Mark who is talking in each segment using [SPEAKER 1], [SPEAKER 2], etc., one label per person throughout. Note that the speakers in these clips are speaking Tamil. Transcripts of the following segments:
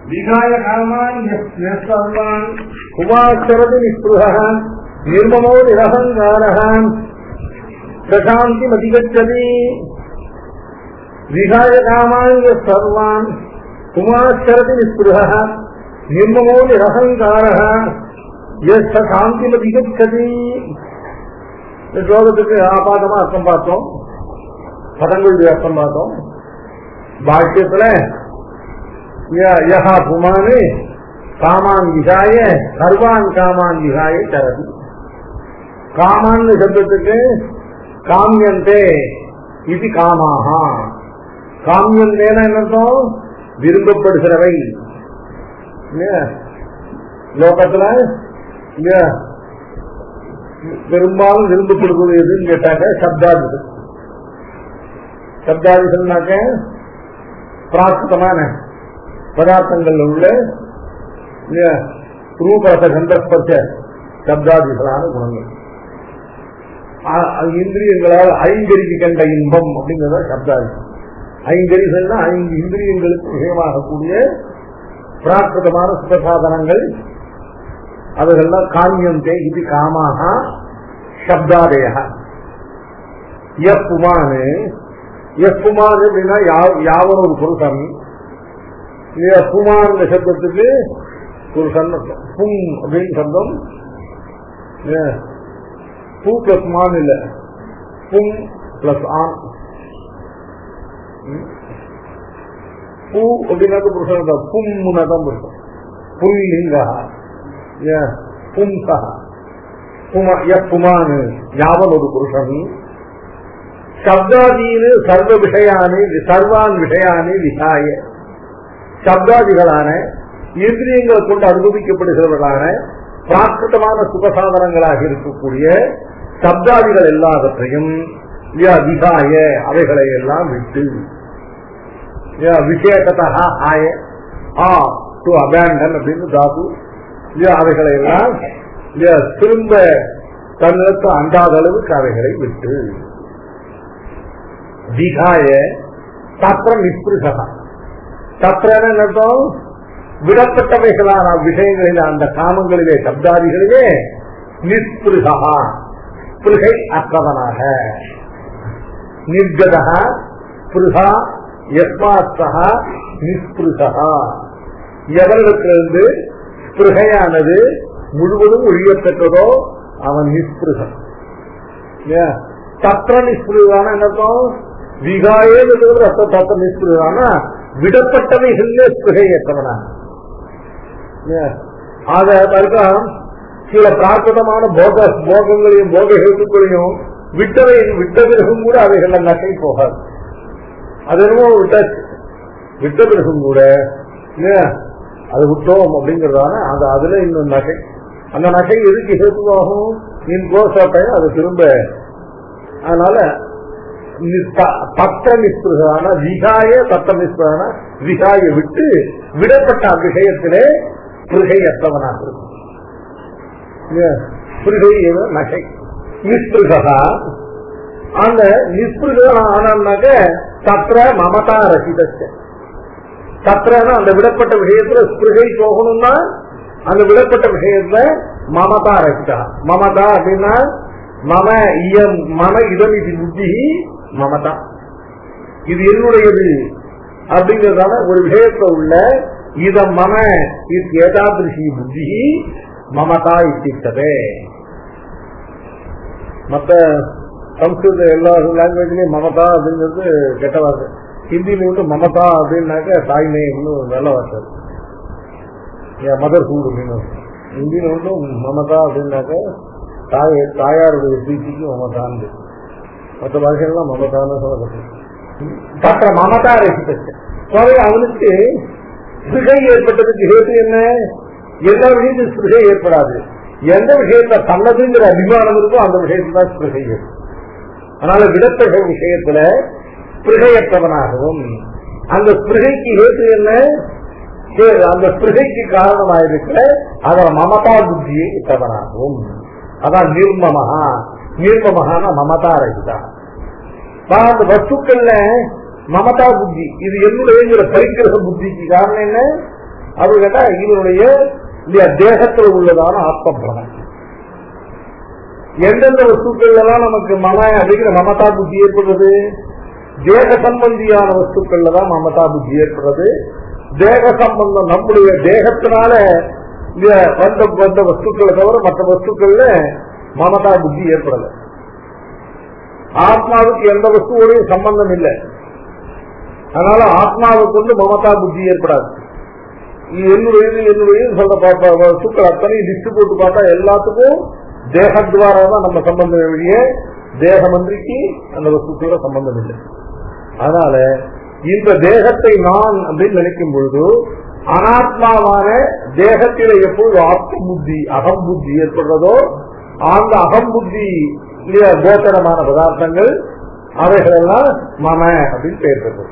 [SPEAKER 1] விகாய காமான் சர்வான் உமாச்சரதி நிஸ்புக நிர்மமோ நிரகங்காரக பிரசாந்தி மதிகச்சதி விகாய காமான் சர்வான் உமாச்சரதி நிஸ்புக நிர்மமோ நிரகங்காரக எஸ் சாந்தி மதிகச்சதி இந்த ஸ்லோகத்துக்கு ஆபாதமா அர்த்தம் பார்த்தோம் பதங்களுடைய அர்த்தம் பார்த்தோம் பாக்கியத்துல ய- யஹா புமானு காமான் விகாய சர்வான் காமான் விகாய தரதி காமான் சப்தத்துக்கு காமியந்தே இது காமாஹா காமியந்தேன என்ன அர்த்தம் விரும்பப்படுகிறவை இல்லையா? லோகத்துல இல்லையா? பெரும்பாலும் விரும்பப்படுவது எதுன்னு கேட்டாங்க சப்தாதிகள் சப்தாதிகள்னாக்க பிராகிருத்தமான பதார்த்தங்கள்ல உள்ள இல்லையா, ரூபரச சந்தர்ப்பத்த சப்தாதிகளான குணங்கள் ஆ- அது இந்திரியங்களால் ஐங்கரிக்கு கண்ட இன்பம் அப்படிங்கிறத சப்தாதி ஐங்கரிகள்னா ஐந்து இந்திரியங்களுக்கு விஷயமாகக்கூடிய பிராகிருதமான சுபசாதனங்கள் அதுகள்லாம் காமியந்தே இது காமாக சப்தாதய எப்புமானு எப்புமான் அப்படின்னா யா- யாவன் ஒரு புருஷன் புமான் சப்தத்துக்கு புருஷன் அர்த்தம். பும் அப்படின்னு சப்தம் ஏ, பூ பிளஸ் மான் இல்ல பும் பிளஸ் ஆண் ம். பூ அப்படின்னாக்க புருஷன் தான் பும்முனா தான் புருஷன் புல்லிங்கா ஏ, பும்சா புமா எப்புமான் யாவன் ஒரு புருஷன் சப்தாதீனு சர்வ விஷயானி சர்வான் விஷயானி விசாய சப்தாதிகளான இந்திரியங்களை கொண்டு அனுபவிக்கப்படுகிறவர்களான பிராகிருத்தமான சுகசாதனங்களாக இருக்கக்கூடிய சப்தாதிகள் எல்லாவற்றையும் யா விகாய அவைகளை எல்லாம் விட்டு யா விசேஷதா ஆய ஆ டு அபேண்டன் அப்படின்னு தாது யா அவைகளை எல்லாம் யா திரும்ப தன்னிடத்து அண்டாத அளவுக்கு அவைகளை விட்டு விகாய தத்திர நிஸ்பிருகா தத்திரன்னு என்ன அர்த்தம் விடப்பட்டவைகளான விஷயங்களில் அந்த காமங்களிலே சப்தாதிகளிலே நிஸ்பிருகா பிருகை அற்றவனாக நிர்கதா பிருகா எஸ்மாத்தா நிஸ்பிருகா எவரிடத்திலிருந்து ஸ்பிருகையானது முழுவதும் ஒழியப்பெற்றதோ அவன் நிஸ்பிருகன் ஏன்? தத்திர நிஸ்பிருகான என்னத்தம் விகாயேன்னு அர்த்தம் தத்திர நிஸ்பிருகான விடப்பட்டவைகளிலே ஸ்பிருகையற்றவனா ஏன்? ஆக பாருக்கா சில பிரார்த்தமான போக போகங்களையும் போக ஹேத்துக்களையும் விட்டவை விட்ட பிறகும் கூட அவைகள் நகை போகாது அது என்னமோ விட்டாச்சு விட்ட பிறகும் கூட இல்லையா அது விட்டோம் அப்படிங்கறதான அது அதுல இன்னும் நகை அந்த நகை எதுக்கு ஹேத்துவாகும் இன் கோசாட்டையும் அது திரும்ப அதனால நி- த- தத்த நிஸ்பிருகான விகாய தத்த நிஸ்பிருகான விகாய விட்டு விடப்பட்ட விஷயத்திலே பிருகையற்றவனாக இருக்கும் இல்லையா? பிருகை என நகை நிஸ்பிருகா அந்த நிஸ்பிருகா ஆனாக்க தத்திர மமதா ரசிதச்ச தத்திரனா அந்த விடப்பட்ட விஷயத்துல ஸ்பிருகை போகணும்னா அந்த விடப்பட்ட விஷயத்துல மமதா ரசிதா மமதா அப்படின்னா மம இயம் மம இதம் இது புத்தி மமதா இது என்னுடையது அப்படிங்கறதான ஒரு விஷயத்துல உள்ள இத மம இது ஏதாதிருஷி புத்தி மமதா இத்திட்டதே மத்த சம்ஸ்கிருத எல்லா லாங்குவேஜ்லயும் மமதா அப்படிங்கிறது கெட்ட வார்த்தை ஹிந்தியில வந்து மமதா அப்படின்னாக்க தாய்மை இன்னும் நல்ல வார்த்தை என் மதர் ஃபுட் அப்படின்னு ஹிந்தியில வந்து மமதா அப்படின்னாக்க தாய் தாயாருடைய பிரீத்திக்கு மமதான்னு மற்ற பாஷைகள்லாம் மமதான்னு சொல்லப்பட்டு பற்ற மமதா ரசித்தச்சு அவனுக்கு சிகை ஏற்பட்டதுக்கு ஹேத்து என்ன எல்லா விஷயத்திலும் ஸ்பிருகை ஏற்படாது எந்த விஷயத்துல தன்னதுங்கிற அபிமானம் இருக்கோ அந்த விஷயத்துல தான் ஸ்பிருகை ஏற்படும் அதனால விடத்தக விஷயத்துல ஸ்பிருகையற்றவனாகவும் அந்த ஸ்பிருகைக்கு ஹேத்து என்ன சரி, அந்த ஸ்பிருகைக்கு காரணமாயிருக்கிற அதன் மமதா புத்தியை இட்டவனாகவும் அதான் நிர்மமஹா நிர்மமகான மமதா ரகிதா நான் அந்த வஸ்துக்கள்ல மமதா புத்தி இது என்னுடைய பரிக்கிரக புத்திக்கு காரணம் என்ன அப்படி கேட்டா இவனுடைய இல்லையா தேகத்தில் உள்ளதான ஆத்ம பிரமம் எந்தெந்த வஸ்துக்கள் எல்லாம் நமக்கு மம அப்படிங்கிற மமதா புத்தி ஏற்படுறது தேக சம்பந்தியான வஸ்துக்கள்ல தான் மமதா புத்தி ஏற்படுறது தேக சம்பந்தம் நம்முடைய தேகத்தினால இந்த வந்த வந்த வஸ்துக்களை தவிர மற்ற வஸ்துக்கள்ல மமதா புத்தி ஏற்படல ஆத்மாவுக்கு எந்த வஸ்துவோடையும் சம்பந்தம் இல்லை அதனால ஆத்மாவுக்கு வந்து மமதா புத்தி ஏற்படாது இது என்னுடையது என்னுடைய சொல்ற பா- வஸ்துக்கள் அத்தனையும் லிஸ்ட் போட்டு பார்த்தா எல்லாத்துக்கும் தேகத்வாரா தான் நம்ம சம்பந்தம் வெளிய தேகமந்திரிக்கு அந்த வஸ்துக்களோட சம்பந்தம் இல்லை அதனால இந்த தேகத்தை நான் அப்படின்னு நினைக்கும் பொழுது அனாத்மாவான தேகத்தில எப்பொழுது ஆத்ம புத்தி அகம் புத்தி ஏற்படுறதோ அந்த அகம் புத்தி இல்லையா கோச்சரமான பதார்த்தங்கள் அவைகளெல்லாம் மம அப்படின்னு பெயர் பெற்றது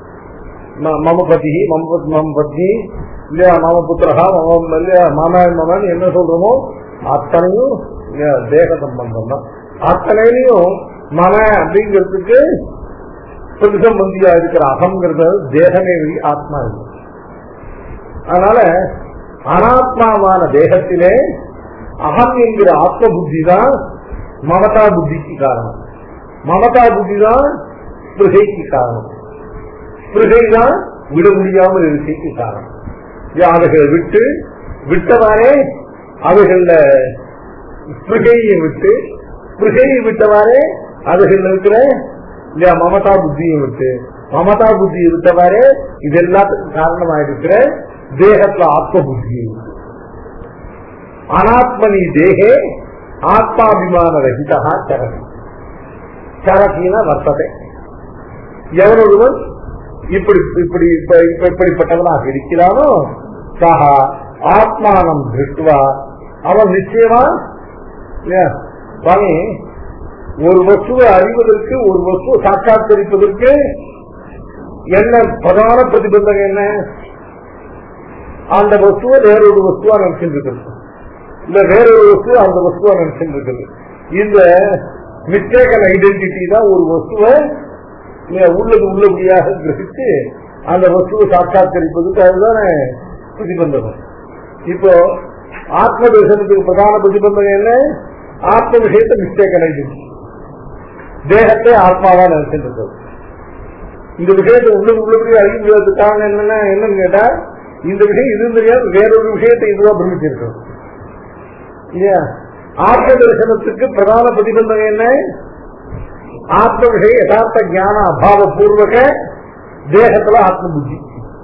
[SPEAKER 1] ம- மம பதி மம பத்- மம பத்னி இல்லையா மம புத்திரகா மம இல்லையா மம மமன் என்ன சொல்றோமோ அத்தனையும் இல்லையா தேக சம்பந்தம் தான் அத்தனையிலையும் மம அப்படிங்கிறதுக்கு பிரதிசம்பந்தியா இருக்கிற அகம்ங்கிறது தேகமே வெளி ஆத்மா இல்லை அதனால அனாத்மாவான தேகத்திலே அகம் என்கிற ஆத்ம புத்தி தான் மமதா புத்திக்கு காரணம் மமதா புத்தி தான் ஸ்பிருகைக்கு காரணம் ஸ்பிருகை தான் விட முடியாமல் இருக்கைக்கு காரணம் இது அவைகளை விட்டு விட்டவாறே அவைகள்ல ஸ்பிருகையை விட்டு ஸ்பிருகையை விட்டவாறே அவைகள் இருக்கிற இல்லையா மமதா புத்தியை விட்டு மமதா புத்தியை விட்டவாறே இது எல்லாத்துக்கும் காரணமா இருக்கிற தேகத்துல ஆத்ம புத்தியை விட்டு அனாத்மனி தேகே ஆத்மாபிமான ரஹிதா சரதி சரதின வர்த்ததை எவனொருவன் இப்படி இப்படி இப்ப- இப்ப- இப்படிப்பட்டவனாக இருக்கிறானோ சஹா ஆத்மானம் திருஷ்டுவா அவன் நிச்சயமா இல்லையா, சுவாமி ஒரு வஸ்துவை அறிவதற்கு ஒரு வஸ்துவை சாட்சாத்தரிப்பதற்கு என்ன பிரதான பிரதிபந்தகம் என்ன அந்த வஸ்துவை வேறொரு வஸ்துவா நினைச்சுட்டு இருக்கிறது இல்ல வேறொரு வஸ்துவை அந்த வஸ்துவா நினைச்சுட்டு இருக்குது இந்த மிஸ்டேக்கன் ஐடென்டிட்டி தான் ஒரு வஸ்துவை இல்லையா, உள்ளது உள்ளபடியாக கிரகித்து அந்த வஸ்துவை சாட்சாத்தரிப்பதுக்கு அதுதானே பிரதிபந்தகம் இப்போ ஆத்ம தரிசனத்துக்கு பிரதான பிரதிபந்தகம் என்ன ஆத்ம விஷயத்தை மிஸ்டேக்கன் ஐடென்டிட்டி தேகத்தை ஆத்மாவா நினைச்சுட்டு இருக்கிறது இந்த விஷயத்தை உள்ள உள்ளபடி அறிய முடியாததுக்காக என்னன்னா என்னன்னு கேட்டா இந்த விஷயம் இது தெரியாது வேறொரு விஷயத்தை இதுவா பிரமிச்சிருக்கிறது இல்லையா ஆத்ம தரிசனத்துக்கு பிரதான பிரதிபந்தகம் என்ன ஆத்ம விஷய யதார்த்த ஞான அபாவ பூர்வக தேகத்துல ஆத்ம புத்தி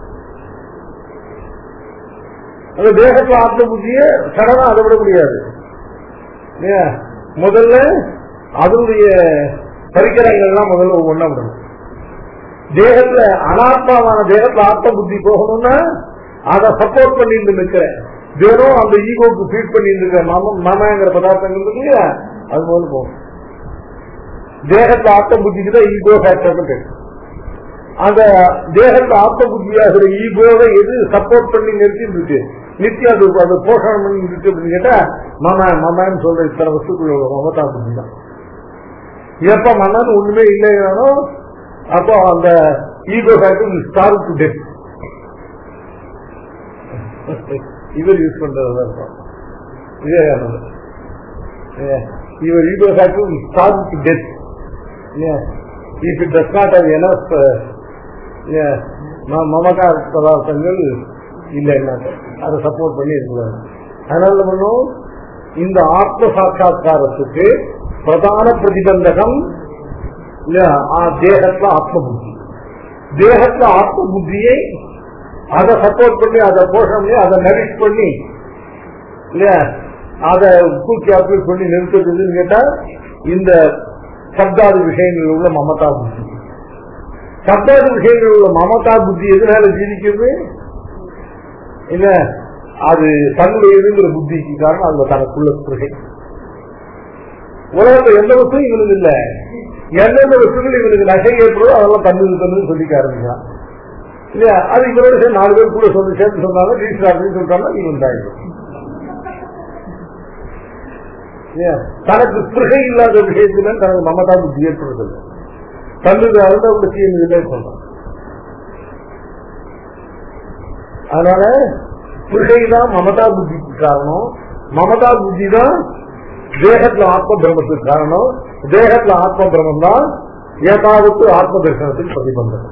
[SPEAKER 1] அந்த தேகத்துல ஆத்ம புத்திய சடனா அதை விட முடியாது இல்லையா? முதல்ல அதனுடைய பரிகரங்கள்லாம் முதல்ல ஒவ்வொன்றா விடணும் தேகத்துல அனாத்மாவான தேகத்துல ஆத்ம புத்தி போகணும்னா அதை சப்போர்ட் பண்ணிட்டு இருக்கிற வெறும் அந்த ஈகோக்கு ஃபீட் பண்ணிட்டு இருக்கிற மம மமங்கிற பதார்த்தங்கள் இருக்கு இல்லையா அது போல போகும் தேகத்துல ஆத்ம புத்திக்கு தான் ஈகோ ஃபேக்டர் பேர் அந்த தேகத்துல ஆத்ம புத்தியாகிற ஈகோவை எது சப்போர்ட் பண்ணி நிறுத்திட்டு இருக்கு நித்தியம் அது அது போஷணம் பண்ணி இருக்கு அப்படின்னு கேட்டா மம மமன்னு சொல்ற இத்தனை வஸ்துக்களோட மமதா புத்தி தான் எப்ப மன்னன் ஒண்ணுமே இல்லைனானோ அப்போ அந்த ego factor starve to death இவர் யூஸ் பண்றதுதான் இருக்கும் விவேகானந்தர் Yeah. இவர் ego factor starve to death if it does not have enough மமகா பதார்த்தங்கள் இல்லைன்னா அதை சப்போர்ட் பண்ணி இருக்கக்கூடாது அதனால என்ன பண்ணும் இந்த ஆத்ம சாட்சா்காரத்துக்கு பிரதான பிரதிபந்தகம் இல்லையா, ஆ, தேகத்துல ஆத்ம புத்தி தேகத்துல ஆத்ம புத்தியை அதை சப்போர்ட் பண்ணி அதை போஷம் பண்ணி அதை நரிஷ் பண்ணி இல்லையா அதை தூக்கி அப்படி பண்ணி நிறுத்துறதுன்னு கேட்டா இந்த சப்தாதி விஷயங்கள் உள்ள மமதா புத்தி சப்தாதி விஷயங்கள் உள்ள மமதா புத்தி எதனால ஜீவிக்கிறது இல்ல அது தன்னுடையதுங்கிற புத்திக்கு காரணம் அதுல தனக்குள்ள ஸ்பிருகை உலகத்துல எந்த வசதியும் இவனுக்கு இல்ல எந்தெந்த வசதிகள் இவனுக்கு நகை ஏற்படுதோ அதெல்லாம் தன்னு தன்னு சொல்லிக்க ஆரம்பிக்கிறான் இல்லையா அது இவரோட சேர்ந்து நாலு பேர் கூட சொல்லி சேர்த்து சொன்னாங்க ரீச் அப்படின்னு சொல்லிட்டாங்க இவன் தான் இவன். இல்லையா? தனக்கு ஸ்பிருகை இல்லாத விஷயத்துல தனக்கு மமதா புத்தி ஏற்படுறது தன்னுக்கு அருந்த புத்தி இல்லை சொல்றான் அதனால புருஷை தான் மமதா புத்திக்கு காரணம் மமதா புத்தி தான் தேகத்துல ஆத்ம பிரம்மத்துக்கு காரணம் தேகத்துல ஆத்ம பிரம்மம் தான் ஏதாவது ஆத்ம தரிசனத்துக்கு பிரதிபந்தம்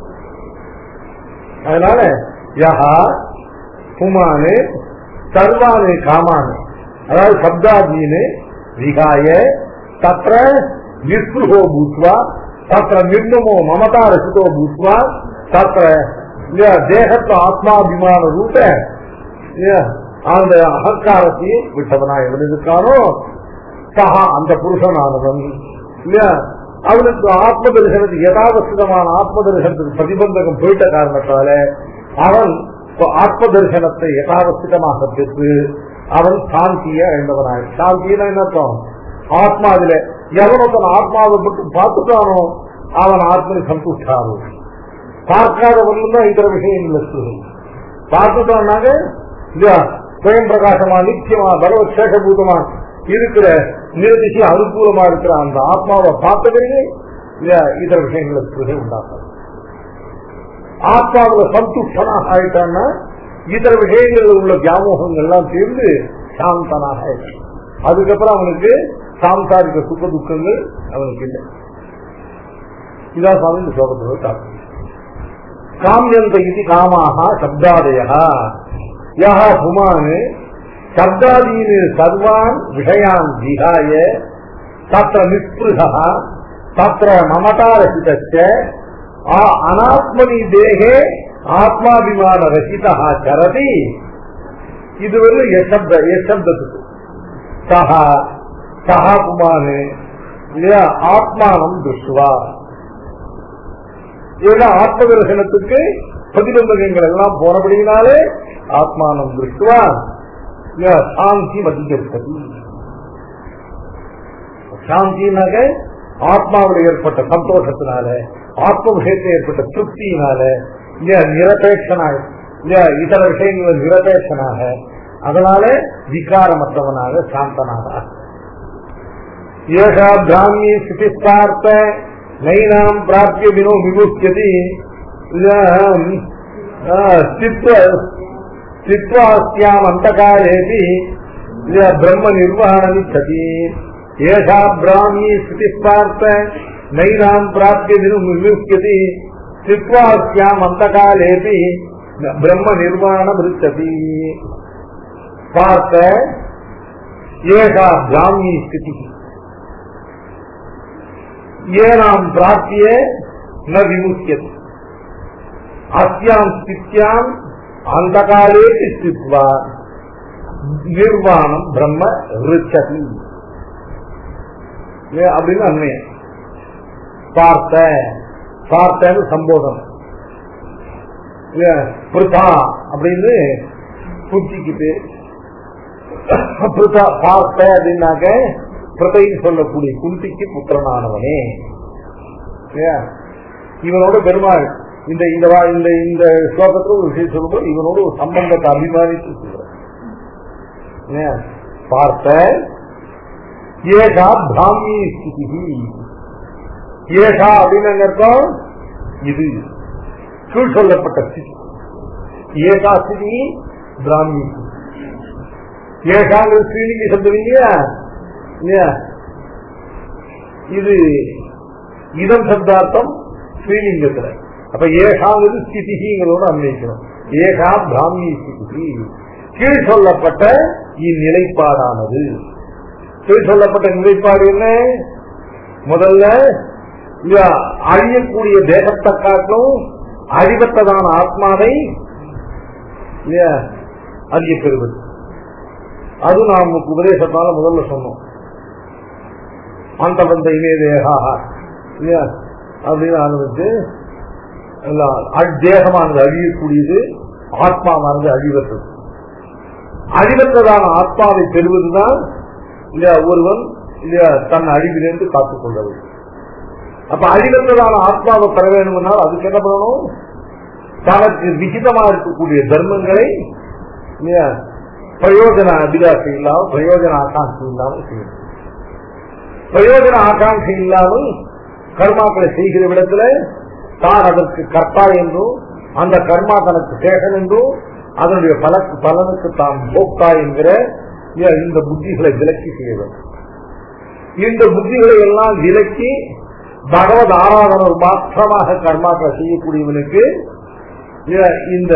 [SPEAKER 1] அதனால யஹா புமானு சர்வானு காமானு அதாவது சப்தாதீனு விகாய தத்திர நிஸ்புகோ பூத்வா தத்திர நிர்மமோ மமதா ரசிதோ பூத்வா தத்திர தேகத்து ஆத்மாபிமான ரூப அந்த அகங்காரத்தையும் விட்டவனா இருந்திருக்கானோ சகா அந்த புருஷனானவன் இல்லையா அவனுக்கு ஆத்ம தரிசனத்துக்கு யதாவசிதமான ஆத்ம தரிசனத்துக்கு பிரதிபந்தகம் போயிட்ட காரணத்தால அவன் ஆத்ம தரிசனத்தை யதாவசிதமாக பெற்று அவன் சாந்தியை அடைந்தவனாய் சாந்தினா என்ன அர்த்தம் ஆத்மாவில எவனொத்தன் ஆத்மாவை மட்டும் பார்த்துட்டானோ அவன் ஆத்மனை சந்துஷ்டாகும் பார்க்காதவன் தான் இதர விஷயங்கள் இருக்குது பார்த்துட்டான்னாங்க இல்லையா சுயம் பிரகாசமா நிச்சயமா பகவத் சேஷபூதமா இருக்கிற நிரதிக்கு அனுகூலமா இருக்கிற அந்த ஆத்மாவை பார்த்த பிறகு இல்லையா இதர விஷயங்களுக்கு உண்டாகும் ஆத்மாவில சந்துஷ்டனாக ஆயிட்டான்னா இதர விஷயங்கள்ல உள்ள வியாமோகங்கள் எல்லாம் சேர்ந்து சாந்தனாக ஆயிட்டான் அதுக்கப்புறம் அவனுக்கு சாம்சாரிக சுக துக்கங்கள் அவனுக்கு இல்லை இதான் சுவாமி இந்த ஸ்லோகத்தோட தாக்கம் காமியந்த இது காமாக சப்தாதயா யஹ புமான் சப்தாதீன் சர்வான் விஷயான் விகாய தத்திர நிஸ்பிருக தத்திர மமதா ரசிதச்ச அனாத்மனி தேகே ஆத்மாபிமான ரசிதா சரதி இது வந்து எசப்த எசப்தத்துக்கு சஹா சஹா குமார் இல்லையா ஆத்மானம் துஷ்வா ஏன்னா ஆத்ம தரிசனத்துக்கு பிரதிபந்தகங்கள் எல்லாம் போனபடினாலே ஆத்மானம் திருஷ்டுவா சாந்தி மதிக்கிறது சாந்தினாக ஆத்மாவில் ஏற்பட்ட சந்தோஷத்தினால ஆத்ம விஷயத்தில் ஏற்பட்ட திருப்தியினால இல்லையா நிரபேட்சனாக இல்லையா இதர விஷயங்கள் நிரபேட்சனாக அதனால விகாரமற்றவனாக சாந்தனாக ஏஷா பிராமி ஸ்திதிஸ்தார்த்த நைனாம் பிராப்திய வினோ விமுச்சதி ஸ்தித்வாஸ்யாம் அந்தகாலேபி பிரம்ம நிர்வாணமிச்சதி ஏஷா பிராமி ஸ்திதிஸ்தார்த்த நைனாம் பிராப்திய வினோ விமுச்சதி ஸ்தித்வாஸ்யாம் அந்தகாலேபி பிரம்ம நிர்வாணம் ரிச்சதி பார்த்த ஏகா பிராமி ஸ்திதி ஏனாம் பிராப்திய ந விமுக்கியது அஸ்யாம் ஸ்தித்யாம் அந்த காலே ஸ்தித்வா நிர்வாணம் பிரம்ம ரிச்சதி அப்படின்னு அண்மைய பார்த்த பார்த்தன்னு சம்போதனம் பிருதா அப்படின்னு புத்திக்கிட்டு பிருதா பார்த்த அப்படின்னாக்க பிரதைன்னு சொல்லக்கூடிய குந்திக்கு புத்திரனானவனே இவனோட பெருமாள் இந்த இந்த வா- இந்த இந்த ஸ்லோகத்துல ஒரு விஷயம் சொல்லும்போது இவனோட ஒரு சம்பந்தத்தை அபிமானித்து சொல்றேன் ஏன்? பார்த்த ஏகா பிராமி ஸ்திதி ஏகா அப்படின்னு என்ன அர்த்தம் இது கீழ் சொல்லப்பட்ட ஸ்திதி ஏகா ஸ்திதி பிராமி ஏகாங்கிறது ஸ்ரீலிங்க சப்தம் இல்லையா இல்லையா இது இதம் சப்தார்த்தம் ஸ்ரீலிங்கத்துல அப்ப ஏகாங்கிறது ஸ்திதிங்கிறதோட அன்வைக்கணும் ஏகா பிராமி ஸ்திதி கீழ் சொல்லப்பட்ட இந்நிலைப்பாடானது கீழ் சொல்லப்பட்ட நிலைப்பாடு என்ன முதல்ல இல்ல, அழியக்கூடிய தேகத்தை காட்டிலும் அழிவற்றதான ஆத்மாவை இல்லையா, அறியப் பெறுவது அது நாம் உபதேசத்தால முதல்ல சொன்னோம் அந்த வந்த இமே தேகா இல்லையா அப்படின்னு ஆரம்பிச்சு எல்லாம் அ- தேகமானது அழியக்கூடியது ஆத்மாவானது அழிவற்றது அழிவற்றதான ஆத்மாவை பெறுவதுதான் இல்லையா ஒருவன் இல்லையா தன் அழிவிலிருந்து காத்துக் கொள்வது அப்ப அழிவற்றதான ஆத்மாவை பெற வேணும்னா அதுக்கு என்ன பண்ணணும் தனக்கு விகிதமா இருக்கக்கூடிய தர்மங்களை இல்லையா பிரயோஜன அபிலாஷை இல்லாமல் பிரயோஜன ஆகாட்சி இல்லாமல் செய்யணும் பிரயோஜன ஆகாட்சி இல்லாமல் கர்மாக்களை செய்கிற விடத்துல தான் அதற்கு கர்த்தா என்றும் அந்த கர்மா தனக்கு சேகன் என்றும் அதனுடைய பல பலனுக்கு தாம் போக்தா என்கிற இந்த புத்திகளை விலக்கி செய்ய வேண்டும் இந்த புத்திகளை எல்லாம் விலக்கி பகவத் ஆராதனர் மாத்திரமாக கர்மாக்கள் செய்யக்கூடியவனுக்கு இந்த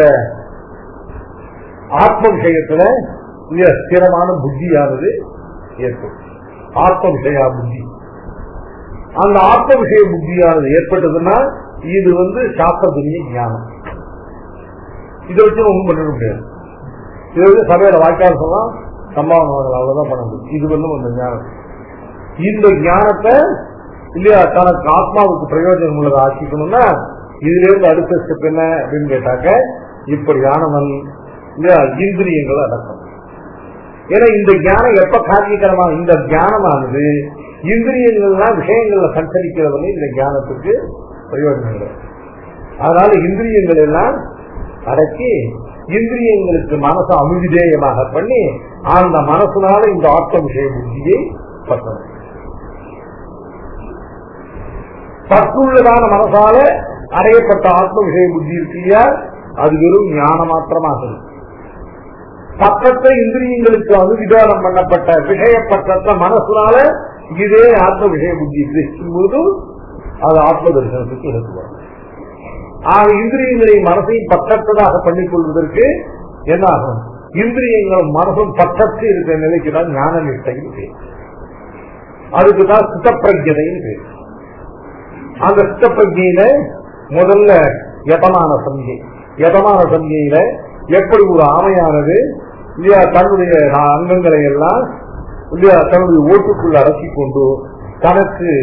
[SPEAKER 1] ஆத்ம விஷயத்துல மிக ஸ்திரமான புத்தியானது ஏற்படும் ஆத்ம விஷயா புத்தி அந்த ஆத்ம விஷய புத்தியானது ஏற்பட்டதுன்னா இது வந்து சாஸ்திரத்துடைய ஞானம் இதை வச்சு ஒன்றும் பண்ண முடியாது இது வந்து சபையில வாய்க்கால் சொல்லலாம் சம்பாவனை அவ்வளவுதான் பண்ண முடியும் இது வந்து ஒரு ஞானம் இந்த ஞானத்தை இல்லையா தனக்கு ஆத்மாவுக்கு பிரயோஜனம் உள்ளதை ஆக்கிக்கணும்னா இதுல இருந்து அடுத்த ஸ்டெப் என்ன அப்படின்னு கேட்டாக்க இப்படியானவன் இல்லையா இந்திரியங்களை அடக்கம் ஏன்னா இந்த ஞானம் எப்ப காரியகரமா இந்த ஞானமானது இந்திரியங்கள்லாம் விஷயங்கள்ல சஞ்சரிக்கிறவங்க இந்த ஞானத்துக்கு பிரயோஜனம் இல்லை அதனால இந்திரியங்கள் எல்லாம் அடக்கி இந்திரியங்களுக்கு மனசை அமிவிதேயமாக பண்ணி அந்த மனசுனால இந்த ஆத்ம விஷய புத்தியை பற்றணும் பற்றுள்ளதான மனசால அடையப்பட்ட ஆத்ம விஷய புத்தி இருக்கியா அது வெறும் ஞான மாத்திரமாக பக்கத்தை இந்திரியங்களுக்கு அனுவிதானம் பண்ணப்பட்ட விஷயப்பட்ட மனசுனால இதே ஆத்ம விஷய புத்தி இருக்கும் போது அது ஆத்ம தரிசனத்துக்கு எடுத்துவாங்க ஆக இந்திரியங்களை மனசையும் பக்கத்ததாக பண்ணிக் கொள்வதற்கு என்ன ஆகும் இந்திரியங்களும் மனசும் பக்கத்து இருக்கிற நிலைக்கு தான் ஞான நிஷ்டைன்னு பேர் அதுக்கு தான் சித்தப்பிரஜதைன்னு பேர் அந்த சித்தப்பிரஜையில முதல்ல யதமான சங்கை யதமான சங்கையில எப்படி ஒரு ஆமையானது இல்லையா தன்னுடைய அங்கங்களை எல்லாம் இல்லையா தன்னுடைய ஓட்டுக்குள்ள அடக்கி கொண்டு தனக்கு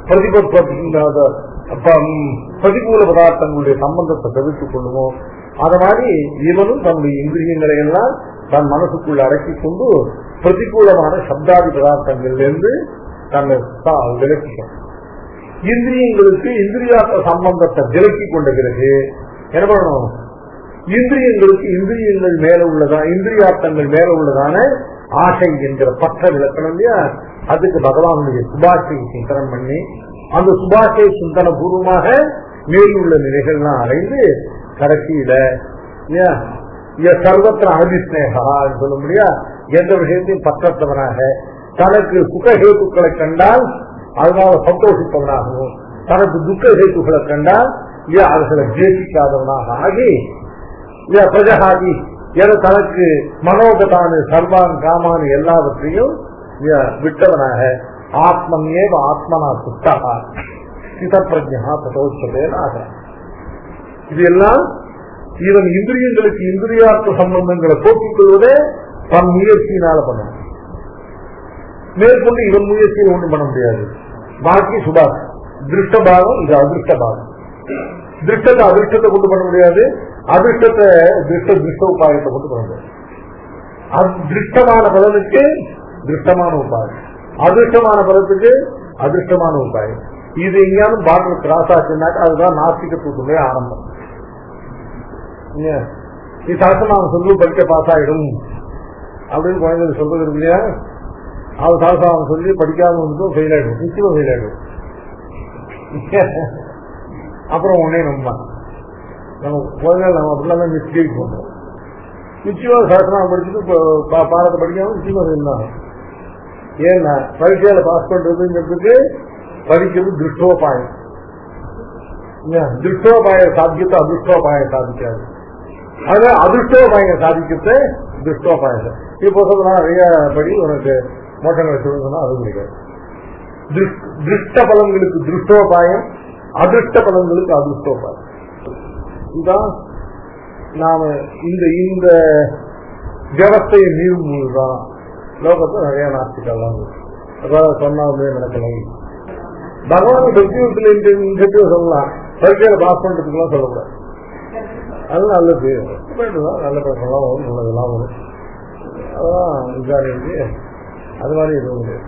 [SPEAKER 1] பிரதிகூல பதார்த்தங்களுடைய சம்பந்தத்தை தவிர்த்துக் கொள்ளுவோம் அத மாதிரி இவனும் தன்னுடைய இந்திரியங்களை எல்லாம் தன் மனசுக்குள்ள அடக்கி கொண்டு பிரதிகூலமான சப்தாதி பதார்த்தங்கள்ல இருந்து தன்னை விலக்கிக்கணும் இந்திரியங்களுக்கு இந்திரியாத்த சம்பந்தத்தை விலக்கி கொண்ட பிறகு என்ன பண்ணணும் இந்திரியங்களுக்கு இந்திரியங்கள் மேல உள்ளதா இந்திரியார்த்தங்கள் மேல உள்ளதான ஆசை என்கிற பற்ற விளக்கணும் இல்லையா அதுக்கு பகவானுடைய சுபாஷை சிந்தனம் பண்ணி அந்த சுபாஷை சிந்தன பூர்வமாக மேலுள்ள நிலைகள்லாம் அடைந்து கடைசியில சர்வத்திர அபிஸ்னேகா சொல்ல முடியா எந்த விஷயத்தையும் பற்றத்தவனாக தனக்கு சுகஹேத்துக்களை கண்டால் அதனால சந்தோஷிப்பவனாகவும் தனக்கு துக்க ஹேத்துக்களை கண்டால் அவர்களை ஜேசிக்காதவனாக ஆகி பிரஜகாதி என தனக்கு மனோகதானு சர்வான் காமான் எல்லாவற்றையும் விட்டவனாக ஆத்மன்யேவ ஆத்மனா சுத்தகா சிதப்பிரஜா ததோச்சதேனாக இது எல்லாம் இவன் இந்திரியங்களுக்கு இந்திரியார்த்த சம்பந்தங்களை போக்கிக் கொள்வதே தன் முயற்சியினால பண்ணணும் மேற்கொண்டு இவன் முயற்சியில் ஒன்றும் பண்ண முடியாது பாக்கி சுபாஷ் திருஷ்ட பாகம் இது அதிருஷ்ட பாகம் திருஷ்டத்தை அதிர்ஷ்டத்தை கொண்டு பண்ண முடியாது அதிர்ஷ்டத்தை திருஷ்ட திருஷ்ட உபாயத்தை கொண்டு பண்ண முடியாது திருஷ்டமான பலனுக்கு திருஷ்டமான உபாயம் அதிர்ஷ்டமான பலத்துக்கு அதிர்ஷ்டமான உபாயம் இது எங்கேயாவது பாட்டில் கிராஸ் ஆச்சுனாக்கா அதுதான் நாஸ்திகத்துக்குள்ளே ஆரம்பம் நீ சாசனம் சொல்லு படிக்க பாஸ் ஆயிடும் அப்படின்னு குழந்தைங்க சொல்றது இருக்கு இல்லையா அவன் சாசனம் சொல்லி படிக்காம இருந்தும் ஃபெயில் ஆயிடும் நிச்சயமா ஃபெயில் ஆயிடும் அப்புறம் உடனே நம்ம நம்ம குழந்தைகள் நம்ம அப்படிலாம் தான் மிஸ்டேக் பண்றோம் நிச்சயமா சாசனம் படிச்சுட்டு பாடத்தை படிக்காம நிச்சயமா ஃபெயில் தான் ஏன்னா பரீட்சையில பாஸ் பண்றதுங்கிறதுக்கு படிக்கிறது திருஷ்டோபாயம் திருஷ்டோபாய சாத்தியத்தை அதிருஷ்டோபாயம் சாதிக்காது அதனால அதிருஷ்டோபாயம் சாதிக்கிறது திருஷ்டோபாயம் இப்போ சொல்றா நிறைய படி உனக்கு மோட்டங்களை சொல்லுங்கன்னா அது முடியாது திருஷ்ட பலன்களுக்கு திருஷ்டோபாயம் அதிருஷ்ட பலன்களுக்கு அதிருஷ்டோபாயம் இதுதான் நாம இந்த இந்த வியவஸ்தையை மீறும் போதுதான் லோகத்தில் நிறைய நாஸ்திகள்லாம் அதாவது சொன்னாலே நடக்கலை பகவான் சத்தியத்தில் இன்சென்டிவ் சொல்லலாம் பரீட்சையில பாஸ் பண்றதுக்குலாம் சொல்லக்கூடாது அது நல்லது வேண்டுதான் நல்ல பிரச்சனைலாம் வரும் நல்லதெல்லாம் வரும் அதான் விசாரிச்சு அது மாதிரி எதுவும் கிடையாது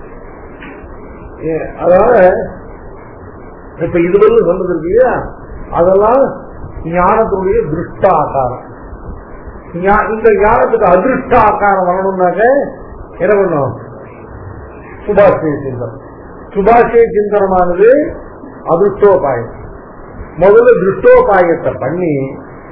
[SPEAKER 1] அதனால இப்ப இதுவரை சொன்னது இருக்கு இல்லையா அதெல்லாம் ஞானத்துடைய திருஷ்ட ஆகாரம் இந்த ஞானத்துக்கு அதிருஷ்ட ஆக்காரம் வரணும்னாக்க என்ன பண்ணும் சுபாஷிய சிந்தனம் சுபாஷிய சிந்தனமானது அதிருஷ்டோபாயம் முதல்ல திருஷ்டோபாயத்தை பண்ணி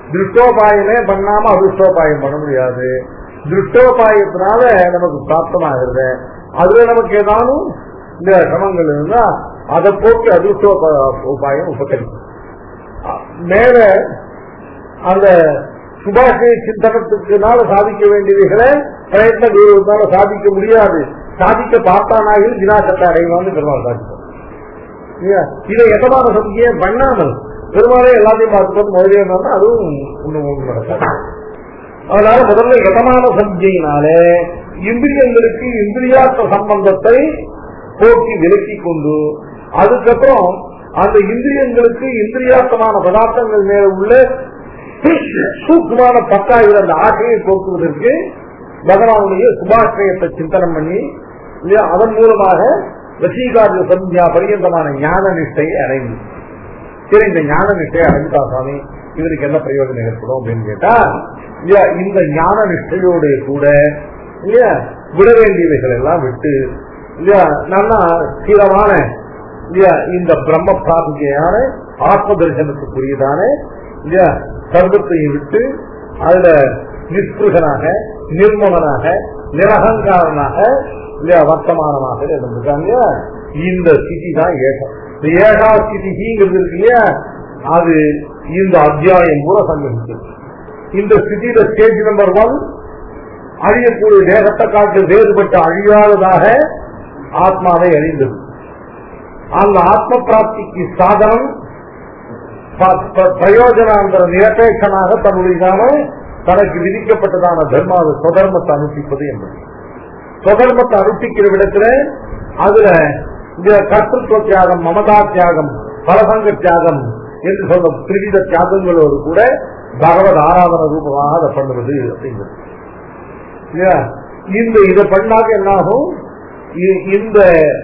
[SPEAKER 1] திருஷ்டோபாயமே பண்ணாம அதிருஷ்டோபாயம் பண்ண முடியாது திருஷ்டோபாயத்தினால நமக்கு பிராப்தமாகிறது அதுல நமக்கு ஏதானும் இந்த சிரமங்கள் இருந்தா அதை போக்கி அதிருஷ்டோபாயம் உபகரிக்கும் மேல அந்த சுபாஷை சிந்தனத்துக்குனால சாதிக்க வேண்டியவைகளை பிரயத்ன குருவினால சாதிக்க முடியாது சாதிக்க பார்த்தானாக வினாசத்தை அடைவான்னு பெருமாள் சாதிப்பார் இல்லையா? இதை எதமான சந்திக்கையை பண்ணாமல் பெருமாளே எல்லாத்தையும் பார்த்துட்டு முதலே இருந்தா அதுவும் ஒண்ணு ஒண்ணு நடக்காது அதனால முதல்ல எதமான சந்தியினாலே இந்திரியங்களுக்கு இந்திரியாத்த சம்பந்தத்தை போக்கி விலக்கி கொண்டு அதுக்கப்புறம் அந்த இந்திரியங்களுக்கு இந்திரியாத்தமான பதார்த்தங்கள் மேல உள்ள சூக்குமான பத்தாயிரம் அந்த ஆசையை போக்குவதற்கு பகவானுடைய சுபாசிரயத்தை சிந்தனம் பண்ணி இல்லையா அதன் மூலமாக வசீகாரிய சந்தியா பரியந்தமான ஞான நிஷ்டையை அடைந்து சரி இந்த ஞான நிஷ்டையை அடைஞ்சுட்டா சுவாமி இவருக்கு என்ன பிரயோஜனம் ஏற்படும் அப்படின்னு கேட்டா இல்லையா இந்த ஞான நிஷ்டையோட கூட இல்லையா விட வேண்டியவைகள் எல்லாம் விட்டு இல்லையா நல்லா ஸ்திரமான இல்லையா இந்த பிரம்ம பிராபிகையான ஆத்ம தரிசனத்துக்குரியதான இல்லையா சர்வத்தையும் விட்டு அதுல நிஸ்பிருகனாக நிர்மலனாக நிரகங்காரனாக இல்லையா வர்த்தமானமாக இருந்திருக்காங்க இந்த ஸ்திதி தான் ஏகம் இந்த ஏகா ஸ்திதிங்கிறது இருக்கு இல்லையா அது இந்த அத்தியாயம் கூட சங்கமிக்கிறது இந்த ஸ்திதியில ஸ்டேஜ் நம்பர் ஒன் அழியக்கூடிய தேகத்தை காட்டு வேறுபட்ட அழியாததாக ஆத்மாவை அழிந்தது அந்த ஆத்ம பிராப்திக்கு சாதனம் ப- ப- பிரயோஜனாந்திர நிரபேட்சனாக தன்னுடையதான தனக்கு விதிக்கப்பட்டதான தர்மாவை சொதர்மத்தை அனுஷ்டிப்பது என்பது சொதர்மத்தை அனுஷ்டிக்கிற விடத்துல அதுல இந்த கர்த்தத்துவ தியாகம் மமதா தியாகம் பரசங்க தியாகம் என்று சொல்ற திரிவித தியாகங்களோடு கூட பகவத் ஆராதன ரூபமாக அதை பண்ணுவது அப்படிங்கிறது இல்லையா? இந்த இதை பண்ணாக என்னாகும் இ- இந்த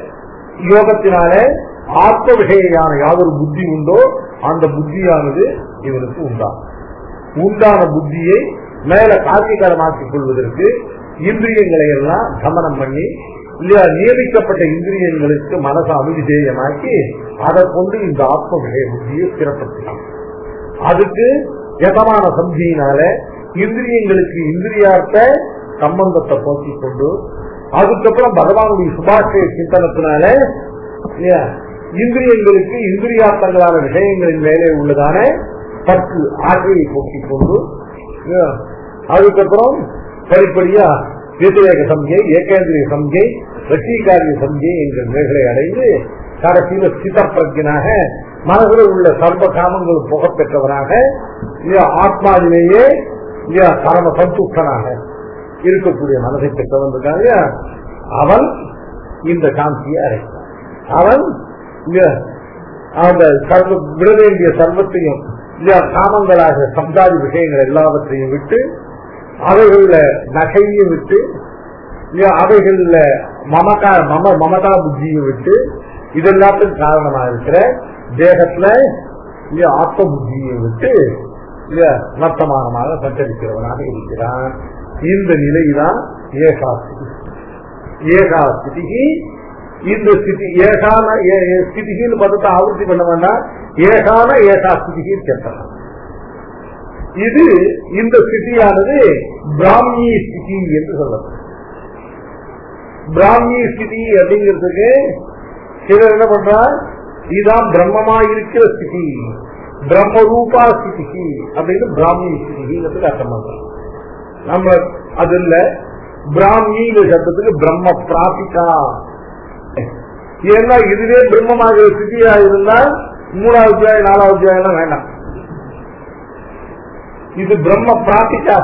[SPEAKER 1] யோகத்தினாலே ஆத்ம விஷயான யாதொரு புத்தி உண்டோ அந்த புத்தியானது இவனுக்கு உண்டாகும் உண்டான புத்தியை மேல காட்சிகரமாக்கிக் கொள்வதற்கு இந்திரியங்களை எல்லாம் கமனம் பண்ணி இல்லையா நியமிக்கப்பட்ட இந்திரியங்களுக்கு மனசை அனுவிதேயமாக்கி அதை கொண்டு இந்த ஆத்ம விஷய புத்தியை ஸ்திரப்படுத்தலாம் அதுக்கு யதமான சந்தியினால இந்திரியங்களுக்கு இந்திரியார்த்த சம்பந்தத்தை போக்கிக் கொண்டு அதுக்கப்புறம் பகவானுடைய சுபாஷய சிந்தனத்தினால இல்லையா, இந்திரியங்களுக்கு இந்திரியார்த்தங்களான விஷயங்களின் மேலே உள்ளதான பற்று ஆசையை போக்கிக் கொண்டு இல்லையா, அதுக்கப்புறம் படிப்படியா விவேக சம்கை ஏகேந்திரிய சம்கை வசீகாரிய சம்கை என்ற நிலைகளை அடைந்து கடைசியில சித பிரஜனாக மனதில் உள்ள சர்வ காமங்கள் புகப் பெற்றவனாக இல்லையா, ஆத்மாவிலேயே இல்லையா, பரம சந்துஷ்டனாக இருக்கக்கூடிய மனதை பெற்றவன் இருக்காங்க இல்லையா, அவன் இந்த காந்தியை அடைத்தான் அவன் இல்லையா, அந்த சர்வ விட வேண்டிய சர்வத்தையும் இல்லையா காமங்களாக சம்சாரி விஷயங்கள் எல்லாவற்றையும் விட்டு அவைகள்ல நகையும் விட்டு இல்லையா அவைகள்ல மமகா மம மமதா புத்தியும் விட்டு இதெல்லாத்துக்கும் காரணமா இருக்கிற தேகத்துல இல்லையா ஆத்ம புத்தியை விட்டு இல்லையா வர்த்தமானமாக சஞ்சரிக்கிறவனாக இருக்கிறான் இந்த நிலைதான் ஏகாஸ்தி ஏகாஸ்திதிக்கு இந்த ஸ்திதி ஏகான ஏ- ஏ- ஸ்திதிகின்னு பதத்தை ஆவர்த்தி பண்ண வேண்டாம் ஏகான ஏகாஸ்திதிக்கு கேட்கலாம் இது இந்த ஸ்திதியானது பிராமி ஸ்திதி என்று சொல்லப்படும் பிராமி ஸ்திதி அப்படிங்கிறதுக்கு சிலர் என்ன பண்றா இதுதான் பிரம்மமா இருக்கிற ஸ்திதி பிரம்ம ரூபா ஸ்திதி அப்படின்னு பிராமி ஸ்திதிங்கிறதுக்கு அர்த்தம் பண்றோம் நம்ம அது இல்ல பிராமிங்கிற சப்தத்துக்கு பிரம்ம பிராபிகா ஏன்னா இதுவே பிரம்மமாக ஸ்திதியா இருந்தால் மூணாவது அத்தியாயம் நாலாவது அத்தியாயம் எல்லாம் வேண்டாம் இது பிரம்ம பிராபிகா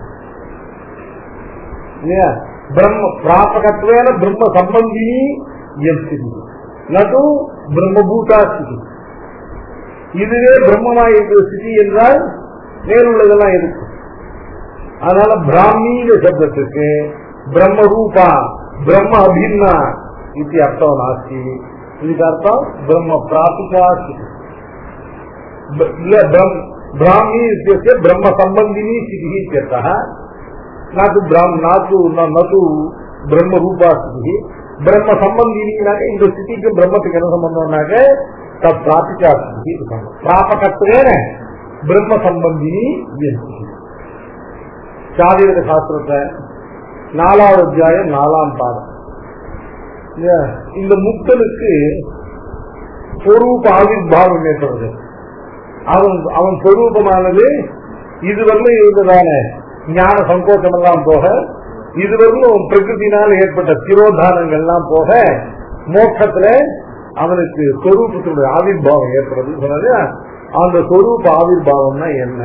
[SPEAKER 1] இல்லையா பிரம்ம பிராபகத்வேன பிரம்ம சம்பந்தினி என் ஸ்திதி நது பிரம்மபூதா ஸ்திதி இதுவே பிரம்மமாக இருக்கிற ஸ்திதி என்றால் மேலுள்ளதெல்லாம் இருக்கு அதனால பிராமீன சப்தத்துக்கு பிரம்ம ரூபா பிரம்ம அபின்னா இது அர்த்தம் நாஸ்தி இதுக்கு அர்த்தம் பிரம்ம பிராபிகா ஸ்திதி ब- இல்ல ब्रह्म ब्राह्मी इत्यस्य ब्रह्म संबंधिनी स्थितिः इत्यर्थः न तु ब्राह्म न तु न न तु ब्रह्म रूपा स्थितिः ब्रह्म संबंधिनीனாக்க இந்த ஸ்திதிக்கு பிரம்மத்துக்கு என்ன சம்பந்தம்னாக்க தத் பிராபிகா ஸ்திதி இது சம்பந்தம். பிராபகத்துவேன பிரம்ம சம்பந்தினி வியந்தி சாதீரக சாஸ்திரத்தை நாலாவது அத்தியாயம் நாலாம் பாடம் இல்லையா? இந்த முக்தனுக்கு சொரூப ஆவிர்பாவம் ஏற்படுது அவன் அவன் சொரூபமானது இதுவரையிலும் இருந்ததான ஞான சங்கோச்சம் எல்லாம் போக இதுவரையிலும் பிரகிருத்தினால் ஏற்பட்ட திரோதானங்கள் எல்லாம் போக மோட்சத்துல அவனுக்கு சொரூபத்தினுடைய ஆவிர்பாவம் ஏற்படுறது சொன்னது அந்த சொரூப ஆவிர்பாவம்னா என்ன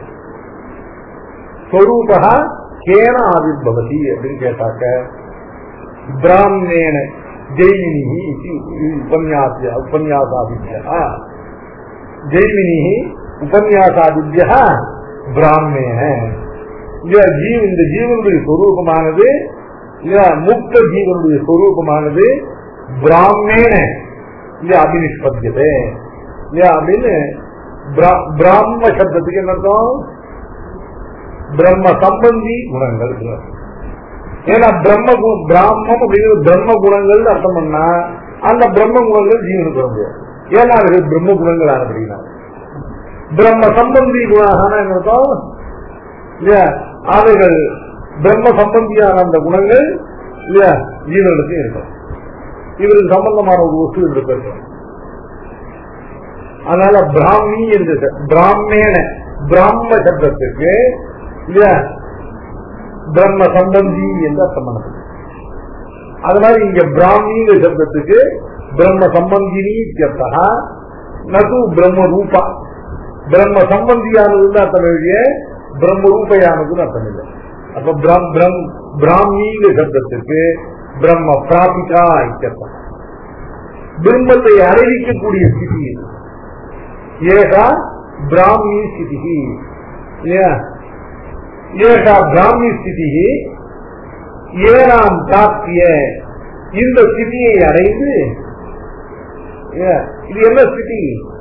[SPEAKER 1] சொரூபா கேன ஆவிர்பவதி அப்படின்னு கேட்டாக்க பிராமணேன ஜெய்மினி உபன்யாசிய உபன்யாசாதித்யா ஜெய்மினி உபன்யாசாதித்யா பிராமணேன இல்ல ஜீவ இந்த ஜீவனுடைய சொரூபமானது இல்ல முக்த ஜீவனுடைய சொரூபமானது பிராமணேன இல்ல அபினிஷ்பத்தியதே இல்ல அப்படின்னு பிரா- பிராம சப்தத்துக்கு என்ன அர்த்தம் பிரம்ம சம்பந்தி குணங்கள் ஏன்னா பிரம்ம கு- பிராமம் அப்படிங்கிறது பிரம்ம குணங்கள் அர்த்தம் பண்ணா அந்த பிரம்ம குணங்கள் ஜீவனுக்கு வர முடியாது ஏன்னா அது பிரம்ம குணங்கள் அப்படின்னா பிரம்ம சம்பந்தி குணான என்ன அர்த்தம் இல்லையா அவைகள் பிரம்ம சம்பந்தியான அந்த குணங்கள் இல்லையா ஜீவனுக்கு இருக்கும் இவருக்கு சம்பந்தமான ஒரு வஸ்து இவருக்கு இருக்கும் அதனால பிராமி என்று சொ- பிராமேன பிராம சப்தத்துக்கு இல்லையா பிரம்ம சம்பந்தி என்று அர்த்தம் பண்ணது அது மாதிரி இங்க பிராமிங்கிற சப்தத்துக்கு பிரம்ம சம்பந்தினி இத்தியர்த்தா நது பிரம்ம ரூபா பிரம்ம சம்பந்தியானதுன்னு அர்த்தம் எழுதிய பிரம்ம ரூபையானதுன்னு அர்த்தம் இல்லை அப்ப பிரம் பிரம் பிராமிங்கிற சப்தத்துக்கு பிரம்ம பிராபிகா இத்தியர்த்தம் பிரம்மத்தை அறிவிக்கக்கூடிய ஸ்திதி இது. ஏகா பிராமி ஸ்திதி இல்லையா ஏகா பிராமி ஸ்திதி ஏனாம் பிராப்திய இந்த ஸ்திதியை அடைந்து ஏ, இது என்ன ஸ்திதி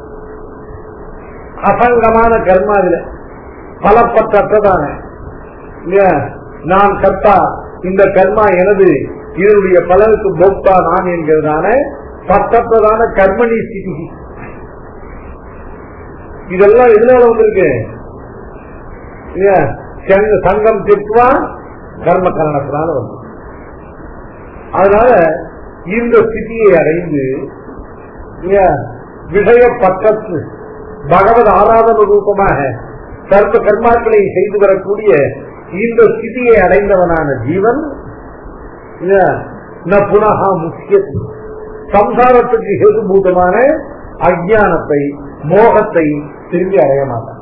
[SPEAKER 1] அசங்கமான கர்மா இதுல பலப்பற்றதான இல்லையா நான் கர்த்தா இந்த கர்மா எனது இதனுடைய பலனுக்கு போக்தா நான் என்கிறதான பற்றற்றதான கர்மணி ஸ்திதி இதெல்லாம் எதனால வந்திருக்கு இல்லையா சங்க- சங்கம் திட்டுவா கர்ம கரணத்தினால வந்து அதனால இந்த ஸ்திதியை அடைந்து இல்லையா விஷய பக்கத்து பகவத் ஆராதன ரூபமாக சர்வ கர்மாக்களை செய்து வரக்கூடிய இந்த ஸ்திதியை அடைந்தவனான ஜீவன் இல்லையா ந புனகா முக்கிய சம்சாரத்துக்கு ஹேதுபூதமான அஜானத்தை மோகத்தை திரும்பி அடைய மாட்டான்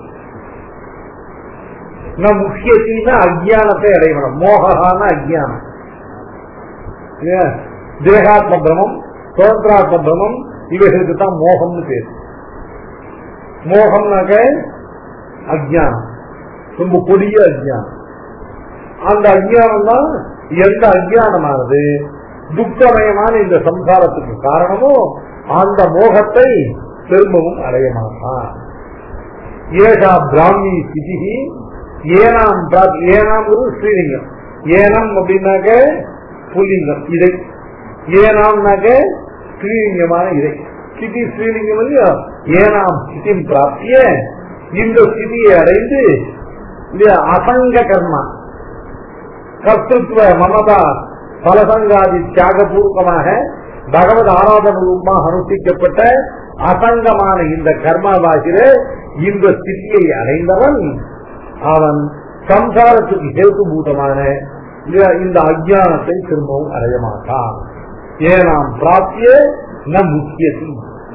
[SPEAKER 1] ந முக்கியத்தின்னா அஜானத்தை அடையணும் மோகான அஜானம் இல்லையா? தேகாத்ம பிரமம் சுதந்திராத்ம பிரமம் இவைகளுக்கு தான் மோகம்னு பேர் மோகம்னாக்க அஜானம் ரொம்ப கொடிய அஜானம் அந்த அஜானம் தான் எந்த அஜானமானது துக்கமயமான இந்த சம்சாரத்துக்கு காரணமோ அந்த மோகத்தை திரும்பவும் அடைய மாட்டான் ஏகா பிராமி ஸ்திதி ஏனாம் பிரா- ஏனாம் ஒரு ஸ்ரீலிங்கம் ஏனம் அப்படின்னாக்க புல்லிங்கம் இதை ஏனாம்னாக்க ஸ்ரீலிங்கமான இதை ஸ்திதி ஸ்ரீலிங்கம் இல்லையா ஏனாம் ஸ்திதி பிராப்திய இந்த ஸ்திதியை அடைந்து இல்லையா அசங்க கர்மா கர்த்தத்துவ மமதா பலசங்காதி தியாகபூர்வமாக பகவத் ஆராதன ரூபமாக அனுஷ்டிக்கப்பட்ட அசங்கமான இந்த கர்மாவாகிற இந்த ஸ்திதியை அடைந்தவன் அவன் சம்சாரத்துக்கு ஹேதுபூதமான இந்த- இந்த அஜானத்தை திரும்பவும் அடைய மாட்டான் ஏனாம் பிராப்திய ந முக்கியத்தி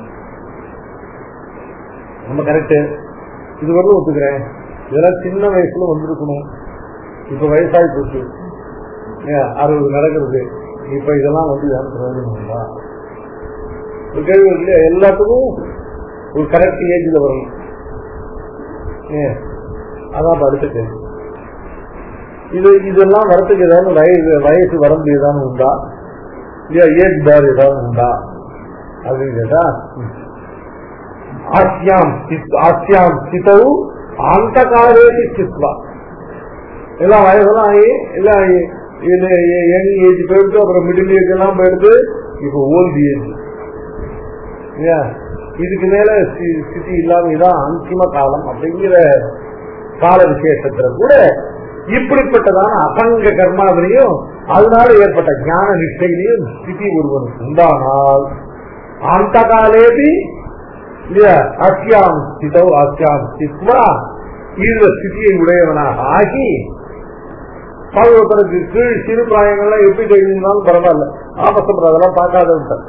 [SPEAKER 1] நம்ம கரெக்ட் இது வரலும் ஒத்துக்கிறேன் இதெல்லாம் சின்ன வயசுல வந்திருக்கணும் இப்ப வயசாகி போச்சு ஏன், அறுபது நடக்கிறது இப்ப இதெல்லாம் வந்து யாரும் பிரயோஜனம் உண்டா ஒரு கேள்வி இருக்கு இல்லையா? எல்லாத்துக்கும் ஒரு கரெக்ட் ஏஜ்ல வரணும் ஏன், அதான் இப்ப அடுத்த கேள்வி இது இதெல்லாம் வரத்துக்கு ஏதாவது வயசு வயசு வரம்பு ஏதாவது உண்டா இல்லையா ஏஜ் பார் ஏதாவது உண்டா அப்படின்னு கேட்டா ம். ஆசியாம் சித்- ஆசியாம் சித்தவு அந்த காலேஜ் சித்வா எல்லாம் வயசெல்லாம் ஆகி எல்லாம் ஆகி இது யங் ஏஜ் போயிடுத்து அப்புறம் மிடில் ஏஜ் எல்லாம் போயிடுது இப்போ ஓல்டு ஏஜ் இதுக்கு மேல சி- ஸ்திதி இல்லாம இதான் அந்திம காலம் அப்படிங்கிற கால விசேஷத்துல கூட இப்படிப்பட்டதான அசங்க கர்மாவிலையும் அதனால ஏற்பட்ட ஞான நிஷ்டையிலையும் ஸ்திதி ஒருவனுக்கு உண்டானால் அந்த காலேபி இல்லையா அஸ்யாம் ஸ்திதோ அஸ்யாம் ஸ்தித்வா இந்த ஸ்திதியை உடையவனாக ஆகி பாதுகாப்பதற்கு கீழ் சிறு பிராயங்கள்லாம் எப்படி தெரிஞ்சிருந்தாலும் பரவாயில்ல ஆபசம் அதெல்லாம் பார்க்காத விட்டார்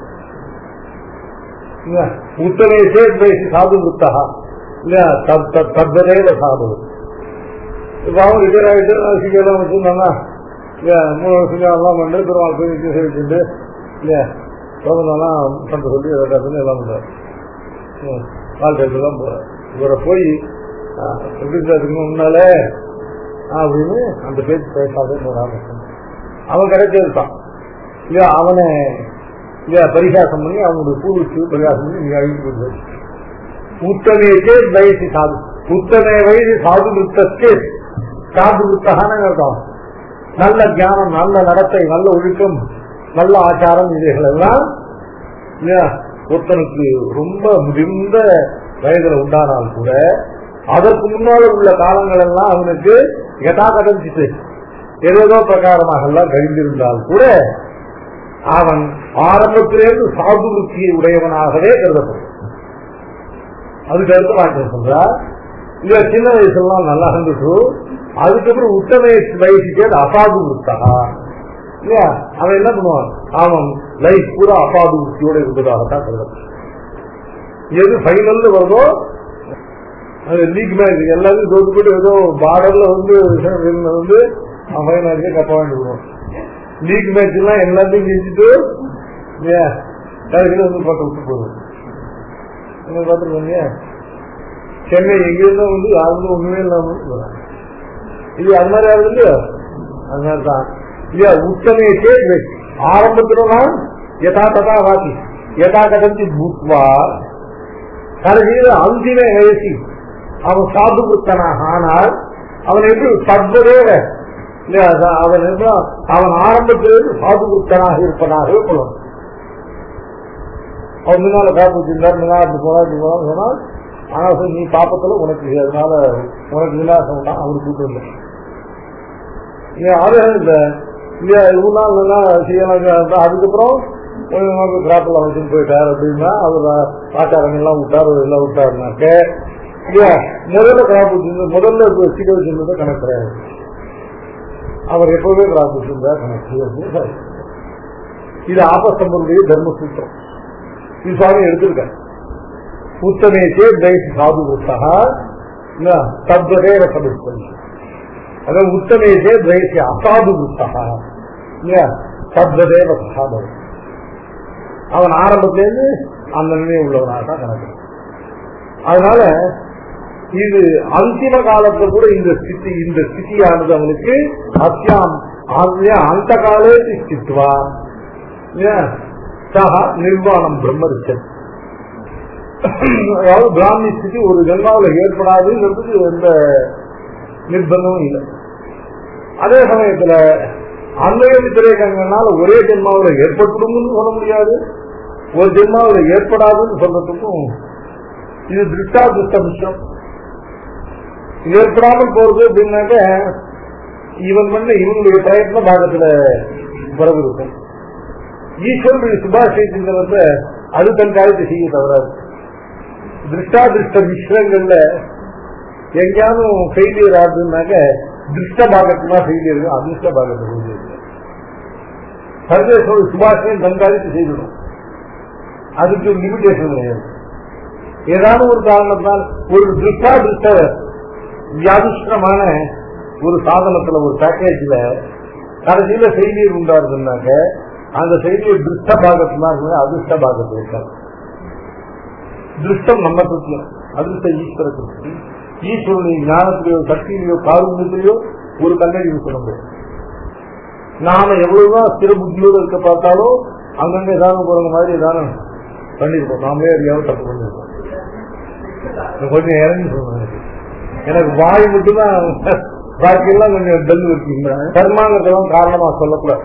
[SPEAKER 1] உத்தமே சேத் வயசு சாது வித்தா இல்ல தத்ததேவ சாது இப்ப அவங்க இதராயிட்டு சிக்கலாம் வச்சிருந்தாங்க இல்ல மூணு வருஷம் எல்லாம் பண்ணு பெருமாள் போய் விஜயம் சேவிச்சுட்டு இல்ல சோதனெல்லாம் பண்ண சொல்லி கற்றுன்னு எல்லாம் பண்றாரு வாழ்க்கைக்கெல்லாம் போறாரு இவரை போய் ஆஹ், எப்படி இருக்கிறதுக்கு முன்னாலே அப்படின்னு அந்த பேச்சு பேசாதே போறாங்க அவன் கிடைச்சிருக்கான் இல்லையா அவனை இல்லையா பரிகாசம் பண்ணி அவனுடைய பூர்வீச்சு பரிகாசம் பண்ணி நீ அழிஞ்சு போடுவார் உத்தமையே வயசு சாது உத்தமே வயசு சாது விருத்தே சாது விருத்தகான அர்த்தம் நல்ல ஞானம் நல்ல நடத்தை நல்ல ஒழுக்கம் நல்ல ஆச்சாரம் இவைகள் எல்லாம் இல்லையா ஒருத்தனுக்கு ரொம்ப முதிர்ந்த வயதுல உண்டானால் கூட அதற்கு முன்னால உள்ள காலங்கள் எல்லாம் அவனுக்கு யதா கதஞ்சிட்டு ஏதேதோ பிரகாரமாக எல்லாம் கழிந்திருந்தால் கூட அவன் ஆரம்பத்திலிருந்து சாது விருத்தியை உடையவனாகவே கருதப்படும் அதுக்கு அடுத்த வாக்கியம் சொல்றா இல்ல சின்ன வயசுலாம் நல்லா இருந்துட்டு அதுக்கப்புறம் உத்தம வயசுக்கே அது அசாது விருத்தா இல்லையா அவன் என்ன பண்ணுவான் அவன் லைஃப் பூரா அசாது விருத்தியோட இருந்ததாகத்தான் கருதப்படும் எது ஃபைனல்ல வருதோ அது லீக் மேட்ச் எல்லாத்தையும் தோத்து போட்டு ஏதோ பார்டர்ல வந்து விஷயம் வந்து அவன் ஃபைனலுக்கு கப்ப வேண்டிடுவான் லீக் மேட்ச் எல்லாம் எல்லாத்தையும் ஜெயிச்சுட்டு இல்லையா கடைசியில் வந்து போட்டு விட்டு போடுவோம் என்ன பார்த்துருக்கீங்க சென்னை எங்கிருந்தோ வந்து யாருக்கும் ஒண்ணுமே இல்லாம போறாங்க. இது அது மாதிரி ஆகுது இல்லையா அது மாதிரி தான் இல்லையா உத்தமையே ஆரம்பத்துலாம் யதா ததா வாசி யதா கதந்தி பூத்வா கடைசியில் அந்திமே வயசி அவன் சாது புத்தனாக ஆனால் அவன் எப்படி சர்வதேவ இல்லையா அதான் அவன் என்ன அவன் ஆரம்பத்திலிருந்து சாது புத்தனாக இருப்பதாக கொள்ளும் அவன் முன்னால காப்பு வச்சிருந்தார் முன்னாள் அப்படி போனா இப்படி போனா சொன்னால் ஆனா சொல்லி, நீ பாப்பத்துல உனக்கு அதனால உனக்கு விலாசம் தான் அவரு கூட்டு வந்தேன் அது இல்ல இல்லையா இவனா செய்யலாம் அதுக்கப்புறம் கிராப்பில் அமைச்சுன்னு போயிட்டார் அப்படின்னா அவர் ஆச்சாரங்கள் எல்லாம் விட்டார் எல்லாம் விட்டாருனாக்க இல்லையா முதல்ல கிராப் வச்சிருந்த முதல்ல சீக்கிரம் வச்சிருந்ததை கணக்கு கிடையாது அவர் எப்பவே கிராப் வச்சிருந்தா கணக்கு அப்படின்னு இது ஆபஸ்தம்பருடைய தர்மசூத்திரம் இது சுவாமி எடுத்திருக்காரு உத்தமேச்சே தைஸ் சாது புத்தகா தத்வதேவ சமர்ப்பணி அதாவது உத்தமேச்சே தைஸ் அசாது புத்தகா இல்லையா தத்வதேவ சகாபவன் அவன் ஆரம்பத்திலேருந்து அந்த நிலையை உள்ளவனாக தான் கணக்கு அதனால இது அந்திம காலத்துல கூட இந்த ஸ்திதி இந்த ஸ்திதியானது அவனுக்கு அத்தியாம் ஆத்மியா அந்த காலே ஸ்தித்வா சக நிர்வாணம் பிரம்மரிச்சன் அதாவது பிராமி ஸ்திதி ஒரு ஜென்மாவில் ஏற்படாதுங்கிறதுக்கு எந்த நிர்பந்தமும் இல்லை அதே சமயத்துல அன்னைய வித்திரேகங்கள்னால ஒரே ஜென்மாவில் ஏற்பட்டுடும்னு சொல்ல முடியாது ஒரு ஜென்மாவில் ஏற்படாதுன்னு சொல்றதுக்கும் இது திருஷ்டா திருஷ்ட விஷயம் ஏற்படாமல் போறது அப்படின்னாக்க இவன் பண்ண இவனுடைய பிரயத்ன பாகத்துல பிறகு இருக்கும் ஈஸ்வரனுடைய சுபாஷயத்தில் வந்து அது தன் காலத்தை செய்ய தவறாது திருஷ்டா திருஷ்ட விஷயங்கள்ல எங்கேயாவது ஃபெயிலியர் ஆகுதுன்னாக்க திருஷ்ட பாகத்துல ஃபெயிலியர் இருக்கும் அதிர்ஷ்ட பாகத்துல ஃபெயிலியர் சர்வேஸ்வர சுபாஷயம் தன் காலத்தை செய்திடும் அதுக்கு லிமிடேஷன் கிடையாது ஏதாவது ஒரு காரணத்தால் ஒரு திருஷ்டா திருஷ்ட வியாதிஷ்டமான ஒரு சாதனத்துல ஒரு பேக்கேஜ்ல கடைசியில ஃபெயிலியர் உண்டாருதுன்னாக்க அந்த செய்தியை திருஷ்ட பாகத்துல இருக்குது அதிர்ஷ்ட பாகத்தில் இருக்காது திருஷ்டம் நம்ம கிருத்தியம் அதிர்ஷ்ட ஈஸ்வர கிருத்தி ஈஸ்வரனுடைய ஞானத்திலேயோ சக்தியிலையோ காருண்யத்திலேயோ ஒரு கண்ணடி சொல்ல முடியாது நாம எவ்வளவுதான் ஸ்திர புத்தியோடு இருக்க பார்த்தாலும் அங்கங்க ஏதாவது போற மாதிரி ஏதாவது பண்ணிருக்கோம் நாமளே அறியாம தப்பு பண்ணிருக்கோம் கொஞ்சம் இறங்கி சொல்றேன் எனக்கு வாய் மட்டும்தான் பாக்கியெல்லாம் கொஞ்சம் டல் இருக்கீங்க கர்மாங்கத்தெல்லாம் காரணமா சொல்லக்கூடாது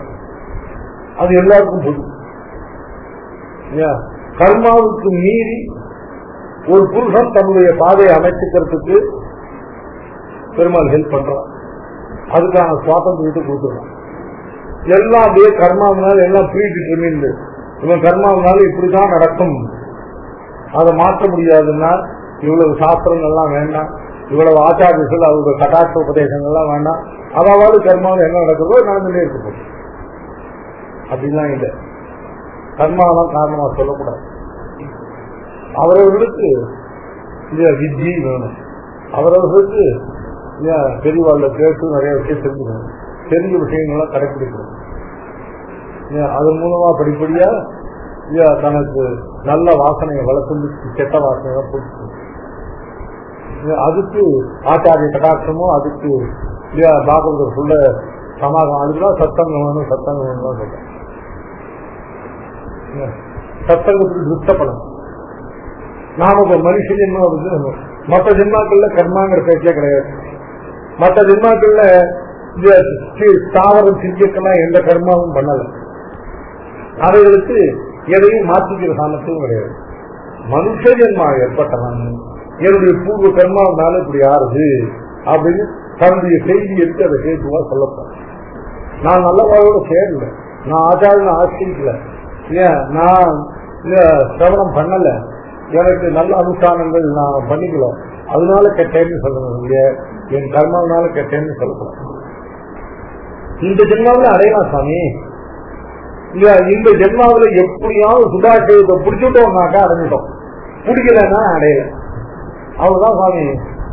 [SPEAKER 1] அது எல்லாருக்கும் பொது கர்மாவுக்கு மீறி ஒரு புருஷன் தன்னுடைய பாதையை அமைச்சுக்கிறதுக்கு பெருமாள் ஹெல்ப் பண்றான் அதுக்கான சுவாதந்திரத்தை கொடுத்துருவான் எல்லாம் அப்படியே கர்மாவினால எல்லாம் ப்ரீ டிட்டர்மின்டு இவன் கர்மாவினால இப்படிதான் நடக்கும் அதை மாற்ற முடியாதுன்னா இவ்வளவு சாஸ்திரங்கள்லாம் வேண்டாம் இவ்வளவு ஆச்சாரியர்கள் அவருடைய கட்டாட்ச உபதேசங்கள்லாம் வேண்டாம் அதாவது கர்மாவில் என்ன நடக்குதோ நடந்துட்டே இருக்க போகுது அப்படிலாம் இல்லை கர்மாவெல்லாம் காரணமா சொல்லக்கூடாது அவரவர்களுக்கு இல்லையா வித்தி வேணும் அவரவர்களுக்கு இல்லையா பெரியவாழ்ல கேட்டு நிறைய விஷயம் தெரிஞ்சுக்கணும் தெரிஞ்ச விஷயங்கள்லாம் கடைபிடிக்கணும் இல்லையா அதன் மூலமா படிப்படியா இல்லையா தனக்கு நல்ல வாசனையை வளர்த்து கெட்ட வாசனையை பிடிச்சிக்கணும் இல்லையா, அதுக்கு ஆச்சாரிய கடாட்சமும் அதுக்கு இல்லையா பாகவதர் சொல்ல சமாதானம் அதுக்குதான் சத்தங்கம் வேணும் சத்தங்கம் வேணும் தான் சொல்றேன் இல்லையா, சத்தங்கத்துக்கு திருப்தப்படும் நாம இப்ப மனுஷ ஜென்மா வந்து மற்ற ஜென்மாக்கள்ல கர்மாங்கிற பேச்சே கிடையாது மற்ற ஜென்மாக்கள்ல இந்த சி- தாவரம் சிந்திக்கெல்லாம் எந்த கர்மாவும் பண்ணல அவைகளுக்கு எதையும் மாற்றிக்கிற சாமர்த்தியம் கிடையாது மனுஷ ஜென்மா ஏற்பட்டவன் என்னுடைய பூர்வ கர்மாவனால இப்படி ஆறுது அப்படின்னு தன்னுடைய செய்தி எடுத்து அதை கேட்டுவா சொல்லப்போம் நான் நல்ல வாழ்வோட சேரல நான் ஆச்சாரியன் ஆசிரியல ஏன் நான் இல்ல சிரவணம் பண்ணல எனக்கு நல்ல அனுஷ்டானங்கள் நான் பண்ணிக்கல அதனால கெட்டேன்னு சொல்லணும் இல்லையா என் கர்மாவனால கெட்டேன்னு சொல்லக்கூடாது இந்த ஜென்மாவில் அடையலாம் சாமி இல்ல இந்த ஜென்மாவில் எப்படியாவது சுதாசிரியத்தை பிடிச்சுட்டோம்னாக்கா அடைஞ்சிட்டோம் பிடிக்கலன்னா அடையல அவ்வளவுதான் சாமி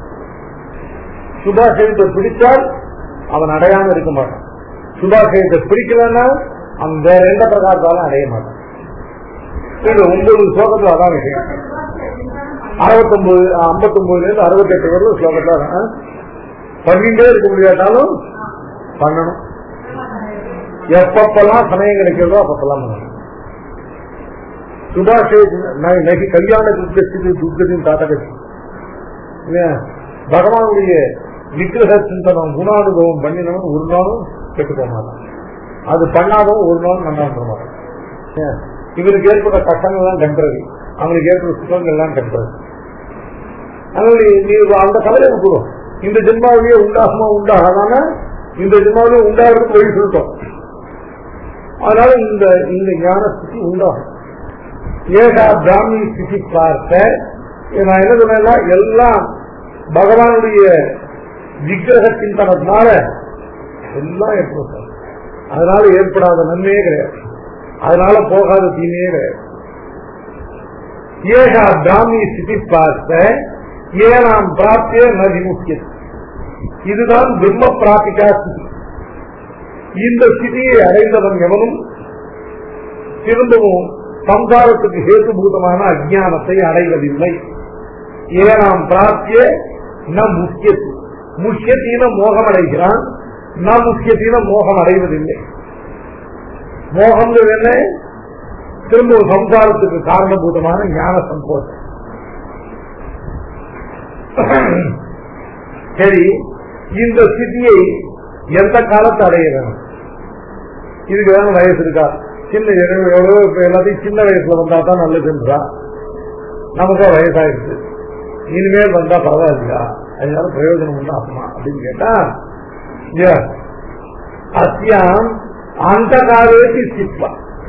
[SPEAKER 1] சுதாசிரியத்தை பிடிச்சால் அவன் அடையாம இருக்க மாட்டான் சுதாசிரியத்தை பிடிக்கலன்னா அவன் வேற எந்த பிரகாரத்தாலும் அடைய மாட்டான் இது ஒன்பது ஸ்லோகத்துல அதான் விஷயம் அறுபத்தொன்பது ஐம்பத்தொன்பதுல இருந்து அறுபத்தெட்டு வரலும் ஸ்லோகத்துல ஆ? பண்ணிட்டே இருக்க முடியாட்டாலும் பண்ணணும் எப்பப்பெல்லாம் சமயம் கிடைக்கிறதோ அப்பப்பெல்லாம் பண்ணணும் சுபாஷே நகி கல்யாண துர்கஸ்தி துர்கத்தின் தாத்தகத்தி இல்லையா? பகவானுடைய விக்கிரக சிந்தனம் குணானுபவம் பண்ணினவன் ஒரு நாளும் கெட்டு போக மாட்டான் அது பண்ணாதவன் ஒரு நாளும் நல்லா இருக்க மாட்டான் ஏன்? இவருக்கு ஏற்பட்ட கஷ்டங்கள் தான் டெம்பரரி அவனுக்கு ஏற்பட்ட சுகங்கள் தான் டெம்பரரி அதனால நீ- நீ அந்த கவலை விட்டுடும் இந்த ஜென்மாவிலேயே உண்டாகுமா உண்டாகாதான இந்த ஜென்மாவிலேயே உண்டாகிறதுக்கு வழி சொல்லிட்டோம் அதனால இந்த இந்த ஞான ஸ்திதி உண்டாகும் ஏகா பிராமி ஸ்திதி பார்த்த நான் என்ன சொன்னேன்னா எல்லாம் பகவானுடைய விக்கிரகத்தின் தனத்தினால எல்லாம் ஏற்படும் அதனால ஏற்படாத நன்மையே கிடையாது அதனால போகாத தீமையே கிடையாது ஏகா பிராமி ஸ்திதி பார்த்த ஏனாம் பிராப்திய நதி முக்கியம் இதுதான் பிரம்ம பிராபிகா ஸ்திதி இந்த ஸ்திதியை அடைந்தவன் எவனும் திரும்பவும் சம்சாரத்துக்கு ஹேதுபூதமான அஜானத்தை அடைவதில்லை ஏனாம் பிராப்திய ந முக்கியத்து முக்கியத்தீன மோகம் அடைகிறான் ந முக்கியத்தீன மோகம் அடைவதில்லை மோகம்ங்கிறது என்ன திரும்பவும் சம்சாரத்துக்கு காரணபூதமான ஞான சம்போதம் சரி இந்த ஸ்திதியை எந்த காலத்தை அடைய வேணும் இதுக்கு வேணும் வயசு இருக்கா சின்ன எவ்வளவு எவ்வளவு இப்ப எல்லாத்தையும் சின்ன வயசுல வந்தா தான் நல்லதுன்றா நமக்கு வயசாயிடுச்சு இனிமேல் வந்தா பரவாயில்லையா அதனால பிரயோஜனம் உண்டாகுமா அப்படின்னு கேட்டா ஏ, அத்தியாம் அந்த காலேசி சிப்பா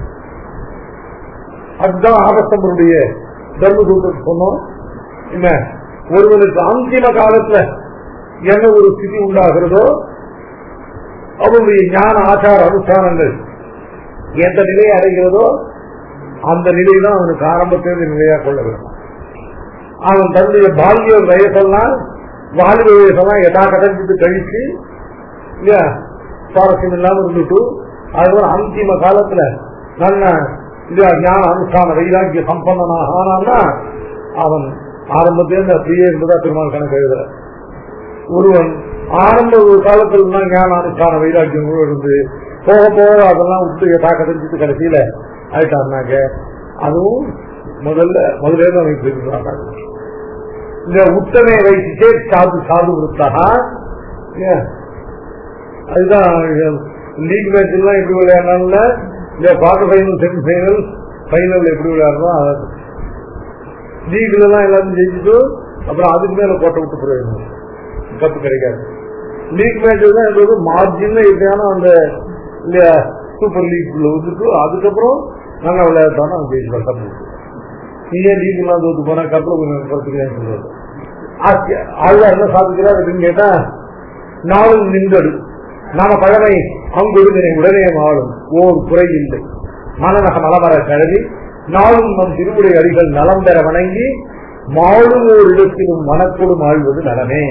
[SPEAKER 1] அதுதான் ஆபத்தம்பருடைய தர்மசூத்திரம் சொன்னோம் என்ன ஒருவனுக்கு அந்திம காலத்துல என்ன ஒரு ஸ்திதி உண்டாகிறதோ அவனுடைய ஞான ஆச்சார அனுஷ்டானங்கள் எந்த நிலையை அடைகிறதோ அந்த நிலை தான் அவனுக்கு ஆரம்பத்திலிருந்து நிலையா கொள்ள வேண்டும் அவன் தன்னுடைய பால்ய வயசெல்லாம் வாலிப வயசெல்லாம் எதா கடந்துட்டு கழிச்சு இல்லையா சுவாரஸ்யம் இல்லாம இருந்துட்டு அதுவும் அந்திம காலத்துல நல்ல இல்லையா ஞான அனுஷ்டான வைராக்கிய சம்பந்தனாக ஆனான்னா அவன் ஆரம்பத்திலிருந்து அப்படியே இருந்ததா பெருமாள் கணக்கு எழுதுற ஒருவன் ஆரம்ப ஒரு காலத்துல தான் ஞான அனுஷ்டான வைராக்கியம் கூட இருந்து போக போக அதெல்லாம் விட்டு தாக்க தெரிஞ்சுட்டு கடைசியில ஆயிட்டாருனாக்க அதுவும் முதல்ல முதல்ல இருந்து அவனுக்கு தெரிஞ்சுக்கிறாங்க இந்த உத்தமே வைசிச்சே சாது சாது விருத்தகா ஏன்? அதுதான் லீக் மேட்ச் எல்லாம் எப்படி விளையாடல இந்த quarter final semi final final எப்படி விளையாடுறோம் அது லீக்ல எல்லாம் எல்லாரும் ஜெயிச்சுட்டு அப்புறம் அதுக்கு மேல கோட்டை விட்டு போயிடணும் கப்பு கிடைக்காது லீக் மேட்ச் தான் எங்களுக்கு மார்ஜின்ல இருக்கான அந்த இல்லையா சூப்பர் லீக்ல வந்துட்டு அதுக்கப்புறம் நல்ல விளையாட்டான அவங்க ஜெயிச்சு கப்பு நீ ஏன் லீக் எல்லாம் தோத்து போனா கப்பல கொஞ்சம் குறைச்சிக்கிறேன்னு சொல்றது ஆழ்வா என்ன சாதிக்கிறார் அப்படின்னு கேட்டா நாளும் நின்றடு நாம பழமை அங்குடுதனை உடனே வாழும் ஓர் குறை இல்லை மனநக மலமர கழுவி நாளும் நம் திருமுறை அடிகள் நலம் பெற வணங்கி மாளும் ஓர் இடத்திலும் மனக்கொடும் ஆழ்வது நலமே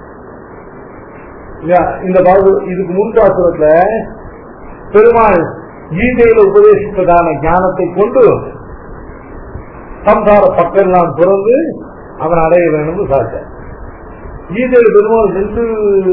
[SPEAKER 1] இந்த பாகு இதுக்கு முன்பாசுரத்துல பெருமாள் கீதையில உபதேசிப்பதான ஞானத்தை கொண்டு சம்சார பக்கெல்லாம் திறந்து அவன் அடைய வேணும்னு சாத்த கீதையில பெருமாள் ரெண்டு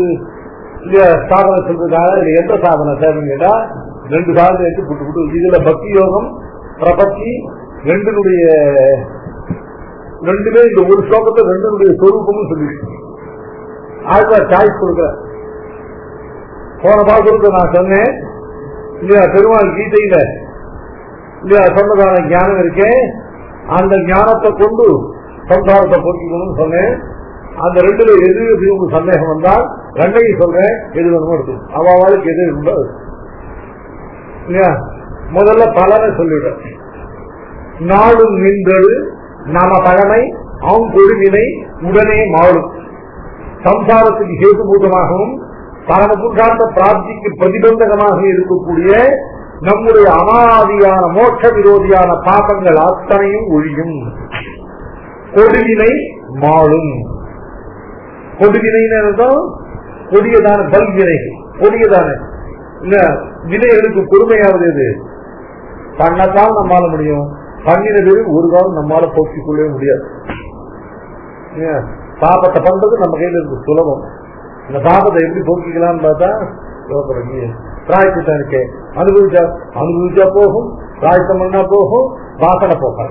[SPEAKER 1] சாதனை சொல்றதுக்காக இதுல எந்த சாதனை தேவைன்னு கேட்டா ரெண்டு சாதனை எடுத்து புட்டு புட்டு இதுல பக்தி யோகம் பிரபத்தி ரெண்டுனுடைய ரெண்டுமே இந்த ஒரு ஸ்லோகத்தை ரெண்டுனுடைய சொரூபமும் சொல்லிட்டு ஆழ்வார் சாய்ஸ் கொடுக்குற போன பாசுரத்தை நான் சொன்னேன் இல்லையா பெருமாள் கீதையில இல்லையா சொன்னதான ஞானம் இருக்கேன் அந்த ஞானத்தை கொண்டு சம்சாரத்தை போக்கிக்கணும்னு சொன்னேன் அந்த ரெண்டுல எது எது உங்களுக்கு சந்தேகம் வந்தால் ரெண்டையும் சொல்றேன் எது வேணுமோ எடுத்து அவளுக்கு எது உண்டோ இல்லையா முதல்ல பலனை சொல்லிவிட்டேன் நாடும் நின்றது நாம பழமை அவன் கொழுவினை உடனே மாறும் சம்சாரத்துக்கு ஹேதுபூதமாகவும் பரம புருஷார்த்த பிராப்திக்கு பிரதிபந்தகமாக இருக்கக்கூடிய நம்முடைய அனாதியான மோட்ச விரோதியான பாபங்கள் அத்தனையும் ஒழியும் கொடுவினை மாளும் கொடுவினை கொடியதான பல்வினை கொடியதான இல்ல வினைகளுக்கு பொறுமையாவது எது பண்ணத்தான் நம்மால முடியும் பண்ணினது ஒரு காலம் நம்மால போக்கிக் கொள்ளவே முடியாது பாபத்தை பண்றது நம்ம கையில இருக்கு சுலபம் இந்த பாபத்தை எப்படி போக்கிக்கலாம்னு பார்த்தா பிராய்ச்சிட்டம் இருக்கே அனுபவிச்சா அனுபவிச்சா போகும் பிராய்த்தம் பண்ணா போகும் வாசனை போகாது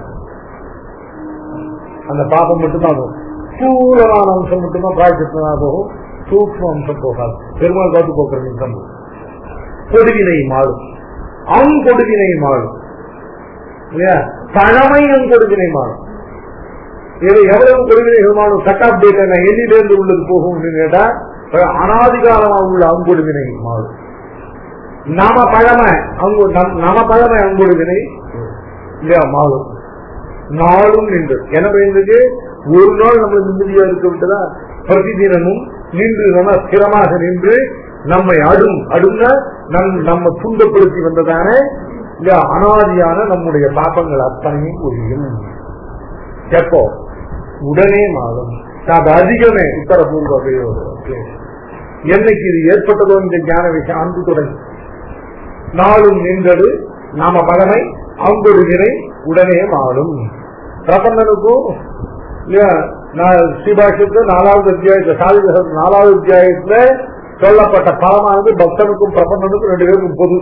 [SPEAKER 1] அந்த பாபம் மட்டும்தான் போகும் ஸ்தூலமான அம்சம் மட்டும்தான் பிராய்ச்சித்தனா போகும் சூக்ம அம்சம் போகாது பெருமாள் பார்த்து போக்குற நிமிஷம் கொடுவினை மாறும் அவன் கொடுவினை மாறும் இல்லையா பழமையும் கொடுவினை மாறும் இது எவ்வளவு கொடுவினைகள் மாறும் கட் ஆஃப் டேட் என்ன எண்ணிலிருந்து உள்ளது போகும் அப்படின்னு கேட்டா அனாதிகாலமா உள்ள அங்குடுவினை மாறும் நாம பழமை அங்கு நம பழமை அங்குடுவினை இல்லையா மாறும் நாளும் நின்று எனவே இருந்தது ஒரு நாள் நம்ம நிம்மதியா இருக்க விட்டதா பிரதிதினமும் நின்று நம்ம ஸ்திரமாக நின்று நம்மை அடும் அடுங்க நம் நம்ம துன்பப்படுத்தி வந்ததான அனாதியான நம்முடைய பாப்பங்கள் அத்தனையும் ஒழியும் எப்போ உடனே மாறும் அது அதிகமே உத்தரபூர்வ என்னைக்கு இது ஏற்பட்டதோ இந்த ஞான விஷயம் அன்பு தொடங்கி நாளும் நின்றது நாம பழமை அங்கொடுகிறை உடனே மாறும் பிரபந்தனுக்கும் ஸ்ரீபாஷத்து நாலாவது அத்தியாயத்துல சாதித நாலாவது அத்தியாயத்துல சொல்லப்பட்ட பலமானது பக்தனுக்கும் பிரபந்தனுக்கும் ரெண்டு பேருக்கும் பொது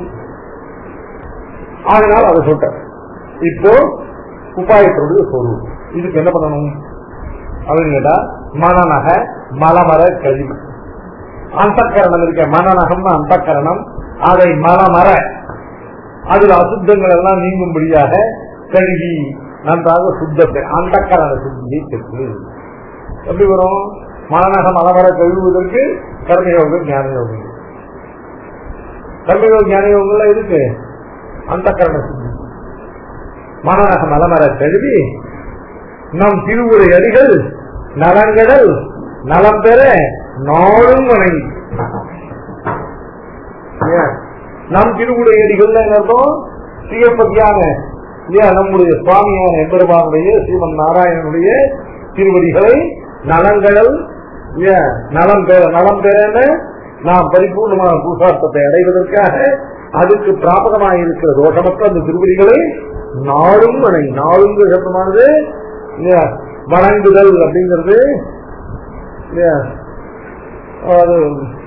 [SPEAKER 1] அதனால் அதை சொல்றேன் இப்போ உபாயத்தோடு சொல்லுவோம் இதுக்கு என்ன பண்ணணும் அப்படின்னு கேட்டா மனநக மலமர கழிவு அந்தக்கரணம் இருக்க மனநகம் அந்தக்கரணம் அதை மலமர அதில் அசுத்தங்கள் எல்லாம் நீங்கும்படியாக கழுகி நன்றாக சுத்தத்தை அந்தக்கரண சுத்தியை பெற்று எப்படி வரும் மனநக மலமர கழுவுவதற்கு கர்மயோகம் ஞான யோகம் கர்மயோக ஞான யோகங்கள்லாம் இருக்கு அந்த கரண சுத்தி மனநக மலமர கழுவி நம் திருவுரை அடிகள் நலங்கடல் நலம் பெற நாளும் வணங்கி நம் திருவுடை அடிகள் அர்த்தம் சிவபதியான இல்லையா நம்முடைய சுவாமியான எம்பெருமானுடைய ஸ்ரீமன் நாராயணனுடைய திருவடிகளை நலங்கடல் நலம் பெற நலம் பெற நாம் பரிபூர்ணமான பூசார்த்தத்தை அடைவதற்காக அதுக்கு பிராபகமாக இருக்கிற தோஷமற்ற அந்த திருவடிகளை நாளும் வணங்கி நாளும் சப்தமானது வணங்குதல் அப்படிங்கிறது அது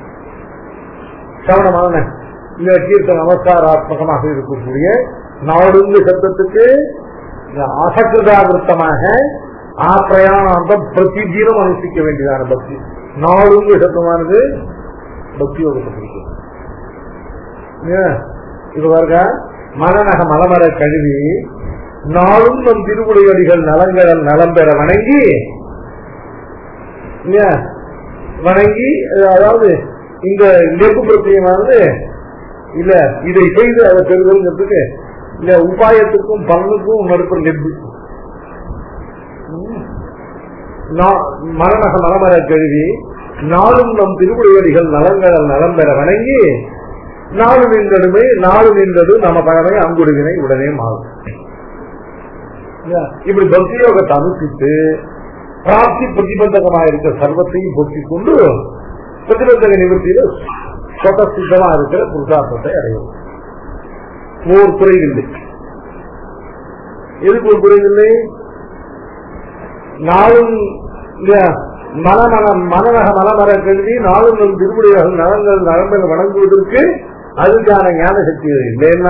[SPEAKER 1] சவணமான இல்ல கீர்த்தன நமஸ்காராத்மகமாக இருக்கக்கூடிய நாடுங்க சப்தத்துக்கு அசக்கிருதாவிருத்தமாக ஆ பிரயாணாந்தம் பிரதிதீனம் அனுஷ்டிக்க வேண்டியதான பக்தி நாடுங்க சப்தமானது பக்தியோகத்தை பிடிக்கும் இது பாருங்க மனநக மலமர கழுவி நாளும் நம் திருவுடையடிகள் நலங்கள் நலம் பெற வணங்கி இல்லையா? வணங்கி அதாவது இந்த நெருப்பு பிரத்தியமானது இல்ல இதை செய்து அதை பெறுதல்ங்கிறதுக்கு இல்ல உபாயத்துக்கும் பலனுக்கும் நடுப்புற நெருப்பு நா- மரணக மரமர கழுவி நாளும் நம் திருவுடையடிகள் நலங்கள் நலம் பெற வணங்கி நாலு நின்றடுமே நாலு நின்றது நம்ம பகவை அங்குடுவினை உடனே மாறும் இல்லையா? இப்படி பக்தி யோகத்தை அனுப்பிட்டு பிராப்தி பிரதிபந்தகமாக இருக்கிற சர்வத்தையும் பொத்திக் கொண்டு பிரதிபந்தக நிவர்த்தியில சொத சித்தமா இருக்கிற புருஷார்த்தத்தை அடையும் ஓர் குறைவில்லை எதுக்கு ஒரு குறைவில்லை நாளும் இல்லையா, மனமன மனநக மனமர கல்வி நாளும் நம் திருமுடிகள் நலங்கள் நலங்கள் வணங்குவதற்கு அதுக்கான ஞான சக்தி இல்லைன்னா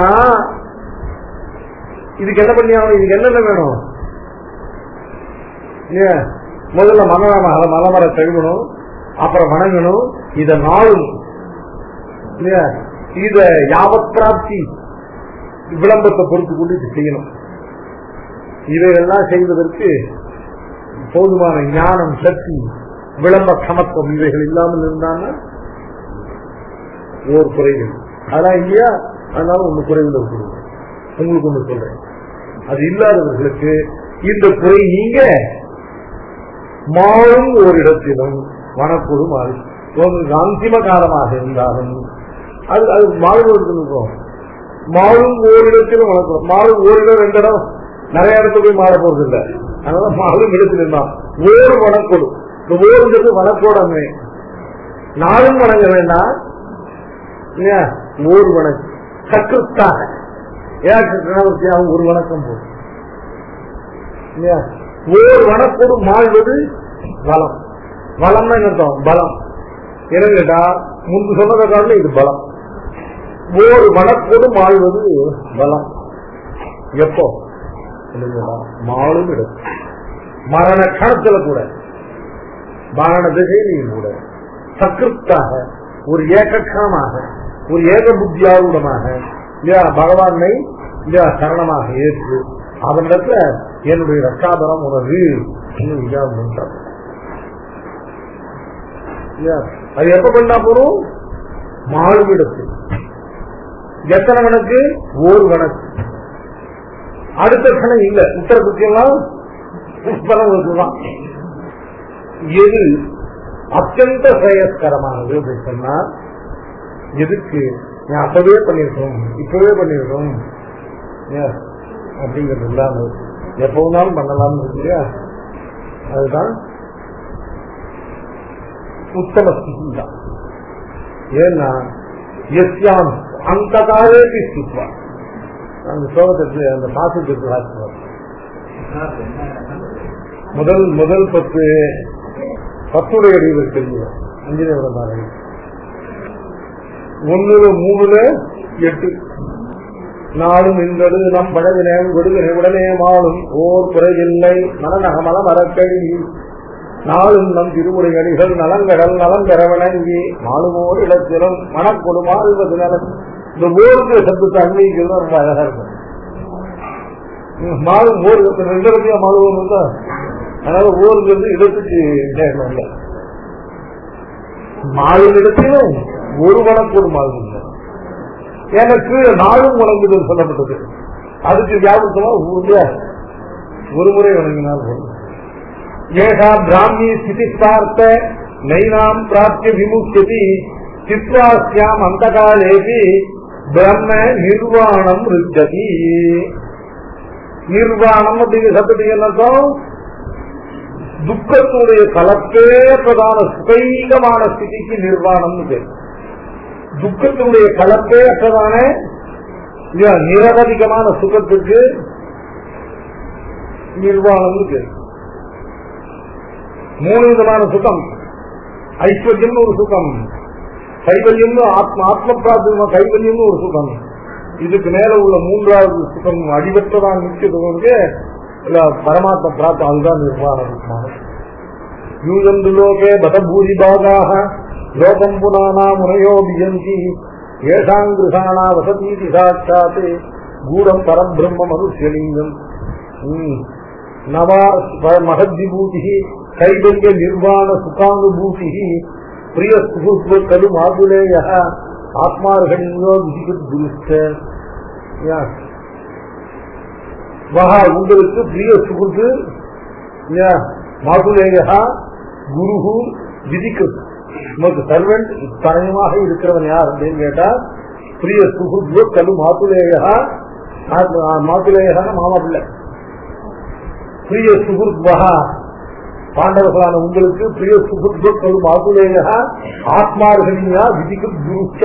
[SPEAKER 1] இதுக்கு என்ன பண்ணியாகணும் இதுக்கு என்னென்ன வேணும் இல்லையா? முதல்ல மன மலமர கழுவணும் அப்புறம் வணங்கணும் இத நாளும் இல்லையா? இத யாவத் பிராப்தி விளம்பரத்தை பொறுத்து கொண்டு இது செய்யணும் இவைகள்லாம் செய்வதற்கு போதுமான ஞானம் சக்தி விளம்ப சமத்துவம் இவைகள் இல்லாமல் இருந்தாங்கன்னா ஓர் குறைகள் அதான் இல்லையா அதனால ஒண்ணு குறைவில் இருக்கிறது உங்களுக்கு ஒண்ணு சொல்றேன் அது இல்லாதவர்களுக்கு இந்த குறை நீங்க மாறும் ஓரிடத்திலும் வனக்குழு மாறி உங்களுக்கு அந்திம காலமாக இருந்தாலும் அது அது மாறுவதற்கு இருக்கும் மாறும் ஓரிடத்திலும் வனக்குழு மாறும் ஓரிடம் ரெண்டு இடம் நிறைய இடத்துல போய் மாற போறது இல்லை அதனால மாறும் இடத்தில் இருந்தான் ஓர் வனக்கொடு இந்த ஓருங்கிறது வனக்கோடு அங்கே நாளும் வணங்க வேண்டாம் இல்லையா ஓர் வணக்கம் சக்கரத்தாக ஏன் சக்கரவர்த்தியாகவும் ஒரு வணக்கம் போதும் இல்லையா ஓர் வனக்கோடு மாழ்வது வளம் வளம்னா என்ன அர்த்தம் பலம் என்ன கேட்டா முன்பு சொன்னதை காரணம் இது பலம் ஓர் வனக்கோடு மாழ்வது பலம் எப்போ இல்லைங்களா? மாளும் இடம் மரண கணத்துல கூட மரண திசையிலையும் கூட சக்கிருத்தாக ஒரு ஏகக்ஷணமாக ஒரு ஏக புத்தியாரூடமாக இல்லையா பகவானை இல்லையா சரணமாக ஏற்று அவனிடத்துல என்னுடைய ரட்சாபரம் உனது இன்னும் இதாக உண்டாகும். இல்லையா? அது எப்ப பண்ணா போறோம் மாளும் இடத்தில் எத்தனை வணக்கு ஒரு வணக்கு அடுத்த கணம் இல்ல உத்தர குத்தியெல்லாம் புஷ்பரம் எது அத்தியந்த சேயஸ்கரமானது அப்படின்னு சொன்னா எதுக்கு நான் அப்பவே பண்ணிருக்கோம் இப்பவே பண்ணிருக்கோம் ஏன்? அப்படிங்கிறது இல்லாம எப்ப வேணாலும் பண்ணலாம்னு இருக்கு இல்லையா அதுதான் உத்தம ஸ்திதி தான் ஏன்னா எஸ்யாம் அந்த காலே ஸ்தித்வா அந்த சோகத்திற்கு அந்த பாசத்திற்கு வாசிப்பார் முதல் முதல் பத்து பத்துடைய அறிவு தெரியும் அஞ்சனோட மாதிரி ஒண்ணுல மூணுல எட்டு நாளும் இன்றது நம் பழகினேன் விடுதலை உடனே மாளும் ஓர் குறையில்லை மனநகமல மரக்கடி நாளும் நம் திருமுறைகளிகள் நலங்கடல் நலம் பெற வணங்கி மாலுமோர் இடத்திலும் மனக்கொடு மாறுவது நலம் இந்த ஓருக்கு சத்தத்தை அன்வைக்கிறது ரொம்ப அழகா இருக்கும் மாலும் ஓர் ரெண்டு இடத்தையும் மாலுவோம் இருந்தா அதனால ஓருங்கிறது இடத்துக்கு நேரம் இல்லை மாலும் இடத்திலும் ஒரு வழக்கோடு மாலும் இல்லை ஏன்னா கீழே நாளும் வழங்குதல் சொல்லப்பட்டது அதுக்கு வியாபகமா ஊர்ல ஒரு முறை வணங்கினால் போதும் ஏகா பிராமி ஸ்திதிஸ்தார்த்த நைனாம் பிராப்திய விமுக்தி சித்வாஸ்யாம் அந்த காலேபி பிரம்ம நிர்வாணம் ருச்சதி நிர்வாணம் அப்படிங்கிற சத்தத்துக்கு என்ன அர்த்தம் துக்கத்தினுடைய கலப்பே பிரதான சுகைகமான ஸ்திதிக்கு நிர்வாணம்னு பேர் துக்கத்தினுடைய கலப்பே அற்றதான இல்லையா, நிரவதிகமான சுகத்துக்கு நிர்வாணம்னு பேர் மூணு விதமான சுகம் ஐஸ்வர்யம்னு ஒரு சுகம் கைவல்யம்னு ஆத்ம ஆத்ம பிராப்தி கைவல்யம்னு ஒரு சுகம் இதுக்கு மேல உள்ள மூன்றாவது சுகம் அடிபட்டதான் நிச்சயத்துக்கு இல்ல பரமாத்ம பிராப்தி அதுதான் நிர்வாணம் யூதந்து லோகே பதபூரி பாகாக லோகம் புனானா முனையோ வியந்தி ஏஷாங் கிருஷானா வசதீதி சாட்சாத் கூடம் பரபிரம்ம மனுஷலிங்கம் ம். நவா மகத்விபூதி கைவல்ய நிர்வாண சுகானுபூதி பிரிய சுகுத்வ கரு மாதுலேய ஆத்மார்கணியோ விதிகுருஷ்ட வகா உங்களுக்கு பிரிய சுகுத்து மாதுலேயா குரு விதிக்கு உமக்கு சர்வெண்ட் தனயமாக இருக்கிறவன் யார் அப்படின்னு கேட்டா பிரிய சுகுத்வ கலு மாதுலேயா மாதுலேயா மாமா பிள்ளை பிரிய சுகுத்வகா பாண்டவர்களான உங்களுக்கு பிரிய சுகுத்வ மாதுலேயா ஆத்மார்கனியா விதிக்கு குருச்ச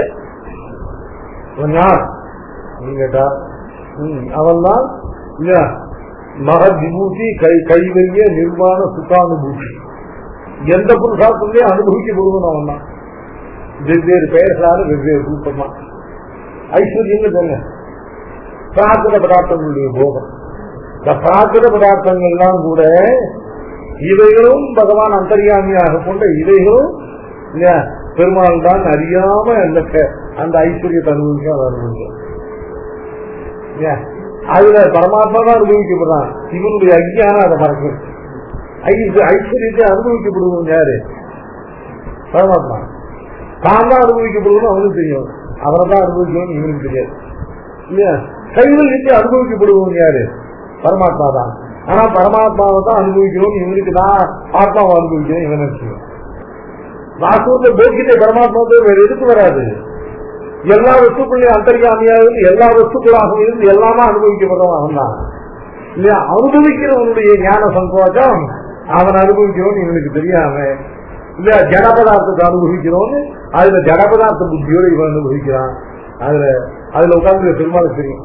[SPEAKER 1] இவன் யார் அப்படின்னு கேட்டா ம், அவன்தான் இல்ல மகத் விபூதி கை கைவல்ய நிர்வாண சுகானுபூதி எந்த புருஷார்த்தத்தையும் அனுபவிக்கப்படுவன் அவன் தான் வெவ்வேறு பெயர்களால வெவ்வேறு ரூபமா ஐஸ்வர்யங்கள் சொன்ன பிரார்த்தன பதார்த்தங்களுடைய போகம் இந்த பிரார்த்தன பதார்த்தங்கள்லாம் கூட இவைகளும் பகவான் அந்தரியாமியாக கொண்ட இவைகளும் இல்லையா, பெருமாள் தான் அறியாம அந்த க- அந்த ஐஸ்வர்யத்தை அனுபவிக்க அவர் அனுபவிக்கிறார். இல்லையா? அதுல பரமாத்மா தான் அனுபவிக்கப்படுறான் இவனுடைய அஜ்ஞானம் அதை மறக்கும் ஐ- ஐஸ்வர்யத்தை அனுபவிக்கப்படுவோம் யாரு பரமாத்மா தான் தான் அனுபவிக்கப்படுவோம் அவனுக்கு தெரியும் அவரை தான் அனுபவிக்கணும் இவனுக்கு தெரியாது இல்லையா கைவல்யத்தை அனுபவிக்கப்படுவோம் யாரு பரமாத்மா தான் ஆனா பரமாத்மாவை தான் அனுபவிக்கணும் இவனுக்கு நான் ஆத்மாவை அனுபவிக்கணும் இவன் நினைச்சுக்கணும் வாஸ்தவத்தை போக்கிட்ட பரமாத்மாவுக்கு வேற எதுக்கு வராது எல்லா வஸ்துக்களையும் அந்தர்யாமியாக இருந்து எல்லா வஸ்துக்களாகவும் இருந்து எல்லாமே அனுபவிக்கப்படுறவன் அவன் தான் இல்லையா அனுபவிக்கிறவனுடைய ஞான சந்தோஷம் அவன் அனுபவிக்கிறவன் இவனுக்கு தெரியாம இல்ல ஜட பதார்த்தத்தை அனுபவிக்கிறோன்னு அதுல ஜட பதார்த்த புத்தியோட இவன் அனுபவிக்கிறான் அதுல அதுல உட்கார்ந்து பெருமாளுக்கு தெரியும்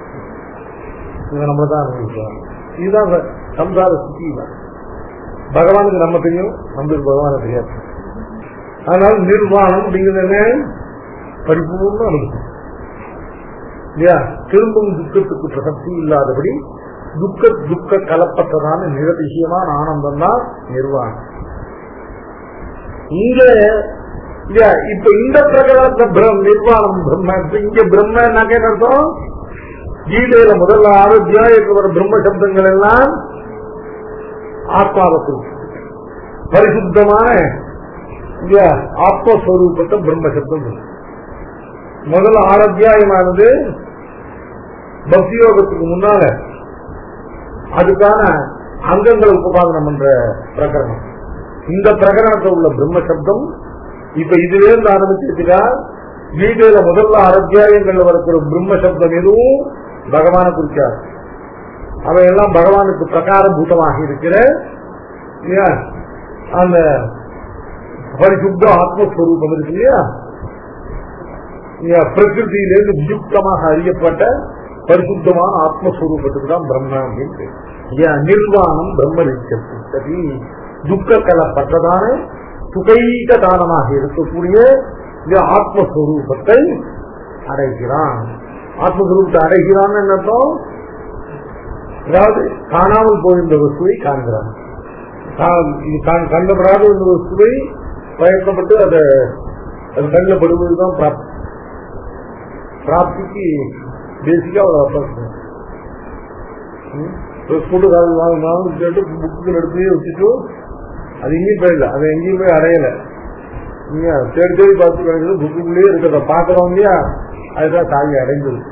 [SPEAKER 1] இவன் நம்ம தான் அனுபவிக்கிறான் இதுதான் ச- சம்சார ஸ்திதி தான் பகவானுக்கு நம்ம தெரியும் நம்மளுக்கு பகவான தெரியாது அதனால நிர்வாணம் அப்படிங்கிறது என்ன பரிபூர்ண அனுபவம் இல்லையா திரும்பவும் துக்கத்துக்கு பிரசக்தி இல்லாதபடி துக்க துக்க கலப்பட்டதான நிரதிசயமான ஆனந்தம் தான் நிர்வாணம் இங்க இல்லையா இப்ப இந்த பிரகடனத்துல பிரம் நிர்வாணம் பிரம்ம இப்ப இங்க பிரம்மன்னாக்க என்ன அர்த்தம் கீதையில முதல்ல ஆறு அத்தியாயத்தில் வர பிரம்ம சப்தங்கள் எல்லாம் ஆத்மாவத்தில் பரிசுத்தமான இல்லையா ஆத்மஸ்வரூபத்தை பிரம்ம சப்தம் சொல்லுது. முதல்ல ஆறு அத்தியாயமானது பக்தி யோகத்துக்கு முன்னால அதுக்கான அங்கங்களை உபபாதனம் பண்ற பிரகரணம் இந்த பிரகரணத்தில் உள்ள பிரம்ம சப்தம் இப்ப இதிலிருந்து ஆரம்பிச்சிருக்கா கீதையில முதல்ல ஆறு அத்தியாயங்கள்ல வரக்கூடிய பிரம்ம சப்தம் எதுவும் பகவான குறிக்காது அவையெல்லாம் பகவானுக்கு பிரகாரபூதமாக இருக்கிற இல்லையா அந்த பரிசுத்த ஆத்மஸ்வரூபம் இருக்கு இல்லையா இல்லையா? பிரகிருதியிலிருந்து வியுக்தமாக அறியப்பட்ட பரிசுத்தமான ஆத்மஸ்வரூபத்துக்கு தான் பிரம்ம அப்படின்னு பேரு. இல்லையா? நிர்வாணம் பிரம்ம சரி துக்க கலப்பட்டதான சுகைக தானமாக இருக்கக்கூடிய இந்த ஆத்மஸ்வரூபத்தை அடைகிறான் ஆத்மஸ்வரூபத்தை அடைகிறான்னு என்ன அர்த்தம் அதாவது காணாமல் போயிருந்த வஸ்துவை காண்கிறான் கா- இது கண்- கண்டப்படாத ஒரு வஸ்துவை பயக்கப்பட்டு அதை அது கண்ணில் படுவதுதான் பிராப்தி பிராப்திக்கு பேசிக்கா ஒரு அர்த்தம் ஸ்கூலு கால் வாங்கினாலும் கேட்டு புக்கு எடுத்து வச்சுட்டு அது எங்கேயும் போயிடல அது எங்கேயும் போய் அடையல நீங்க தேடி தேடி பார்த்து கிடைக்கிறது புக்குக்குள்ளேயே இருக்கிறத பாக்குறோம் இல்லையா அதுதான் தாவி அடைந்தது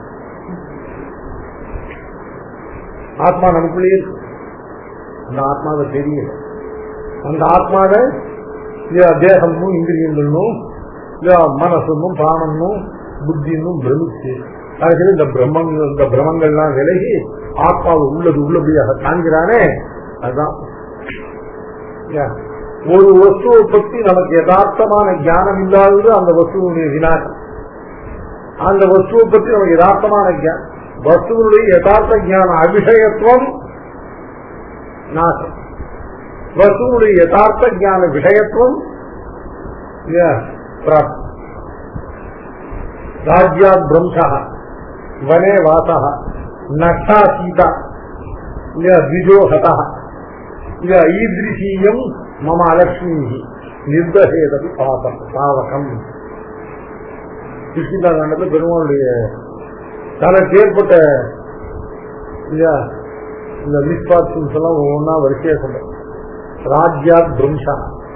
[SPEAKER 1] ஆத்மா நமக்குள்ளேயே இருக்கு அந்த ஆத்மாவை தெரியல அந்த ஆத்மாவை இல்லையா தேகமும் இந்திரியங்களும் இல்லையா மனசும் பிராணமும் புத்தியும் பிரமிச்சு கடைசியில் இந்த பிரம்மங்கள் இந்த பிரமங்கள்லாம் விலகி ஆத்மாவை உள்ளது உள்ளபடியாக காண்கிறானே அதுதான் இல்லையா? ஒரு வஸ்துவை பற்றி நமக்கு யதார்த்தமான ஞானம் இல்லாதது அந்த வஸ்துவனுடைய வினாசம் அந்த வஸ்துவை பற்றி நமக்கு யதார்த்தமான ஞானம் வஸ்துவனுடைய யதார்த்த ஞான அபிஷயத்துவம் நாசம் வஸ்துவனுடைய யதார்த்த ஞான விஷயத்துவம் இல்லையா? பிராப்தி ராஜ்யாத் பிரம்சா வனே வாசா நட்டா சீதா இல்லையா द्विजो हतः இல்லையா ஈதிருஷீயம் மம அலட்சுமி நிர்தசேதபி பாபம் பாவகம் கிருஷ்ணா காண்டத்தில் பெருமாளுடைய தனக்கு ஏற்பட்ட இல்லையா இந்த மிஸ்பார்ச்சூன்ஸ் எல்லாம் ஒவ்வொன்றா வரிசையா சொல்றேன் ராஜ்யாத் பிரம்சா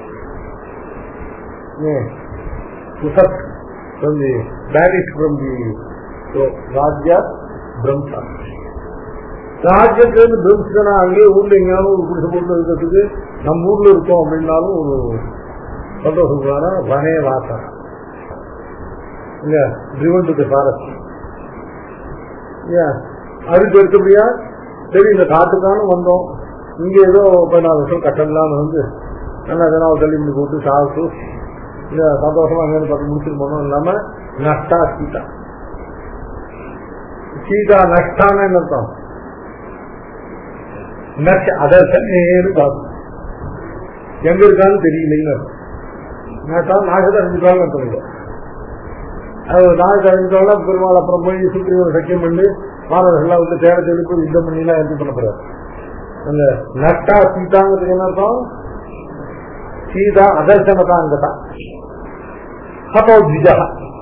[SPEAKER 1] உசத் from the banished from the so, ராஜ்யாத் பிரம்சா ராஜ்யத்திலிருந்து பிரம்சனா அங்கேயே ஊர்ல எங்கேயாவது ஒரு குடிசை போட்டு இருக்கிறதுக்கு நம்ம ஊர்ல இருக்கோம் அப்படின்னாலும் ஒரு சந்தோஷம் வனே வாசா இல்ல driven to the forest ஏன் அதுக்கு எடுத்தபடியா சரி இந்த காட்டுக்கான வந்தோம் இங்க ஏதோ பதினாலு வருஷம் கட்டணம்லாம் வந்து நல்லா எதனா ஒரு தள்ளி முடி போட்டு சாப்பிட்டு இல்ல சந்தோஷமா அங்கே பார்த்து முடிச்சுட்டு போனோம் இல்லாம நஷ்டா சீதா சீதா நஷ்டான அர்த்தம் நஷ்ட அதர்சனேன்னு பார்த்து எங்க இருக்கான்னு தெரியலைன்னு அர்த்தம். நஷ்டா நாகத்தை அறிஞ்சுக்கான்னு அர்த்தம் இல்லை அது நாள் கழிஞ்சோட பெருமாள் அப்புறம் போய் சுற்றி சக்கியம் பண்ணி மாணவர்கள்லாம் வந்து தேட தேடி போய் யுத்தம் பண்ணிலாம் எடுத்து பண்ண போறாரு அந்த நட்டா சீதாங்கிறதுக்கு என்ன அர்த்தம் சீதா அதர்சனதாங்கதா ஹதோ த்விஜா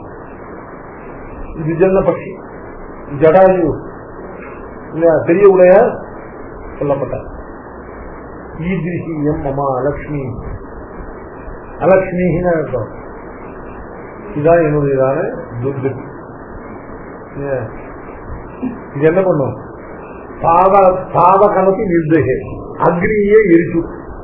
[SPEAKER 1] த்விஜன்ன பட்சி ஜடாயு இல்லையா பெரிய உடைய சொல்லப்பட்டார் ஈதிரிஷியம் மமா அலக்ஷ்மி அலக்ஷ்மின்னு அர்த்தம் இதான் என்னுடையதான துர்கதி ஏன்? இது என்ன பண்ணும் பாவ பாவ கலத்தி நிர்தகே அக்னியே எரிச்சு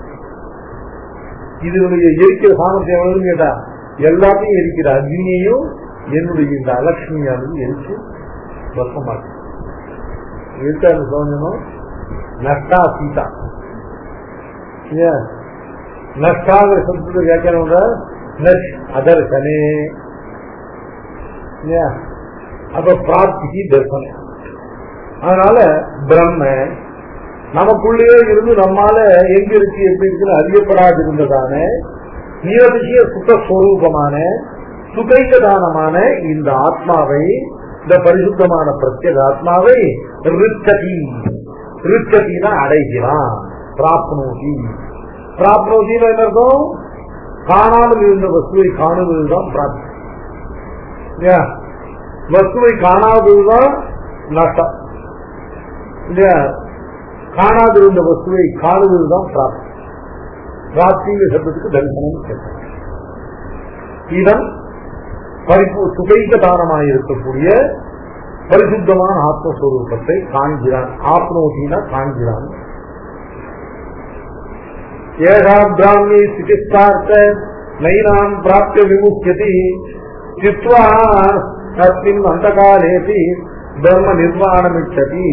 [SPEAKER 1] இதனுடைய எரிக்கிற சாமர்த்தியம் எவ்வளவுன்னு கேட்டா எல்லாத்தையும் எரிக்கிற அக்னியையும் என்னுடைய இந்த அலட்சுமியானது எரிச்சு வசமாக்கு இருக்காரு சோஞ்சனும் நஷ்டா சீதா ஏன் நஷ்டாங்கிற சப்தத்தை கேட்கறவங்க நஷ் அதர்சனே ஏன் அப்ப பிராப்திக்கு தர்சனம் அதனால பிரம்ம நமக்குள்ளேயே இருந்து நம்மால எங்க இருக்கு எப்படி இருக்குன்னு அறியப்படாது இருந்ததான நிரதிசிய சுகஸ்வரூபமான சுகைகதானமான இந்த ஆத்மாவை இந்த பரிசுத்தமான பிரத்யேக ஆத்மாவை ரிச்சதி ரிச்சதினா அடைகிறான் பிராப்னோதி பிராப்னோதின்னு என்ன அர்த்தம் காணாமல் இருந்த வஸ்துவை காணுவதுதான் பிராப்தி இல்லையா வஸ்துவை காணாததுதான் நஷ்டம் இல்லையா காணாதிருந்த வஸ்துவை காணுவதுதான் பிராப்தி பிராப்திங்கிற சப்தத்துக்கு தரிசனம் கேட்கும் இடம் பரிபூ சுகைக தானமாக இருக்கக்கூடிய பரிசுத்தமான ஆத்மஸ்வரூபத்தை காண்கிறான் ஆத்மோதினா காண்கிறான் ஏகா பிராமி சிகிச்சார்த்த நைனாம் பிராப்திய விமுக்கியதி சித்வா தஸ்மின் அந்தகாலேபி பிரம்ம நிர்வாணமிச்சதி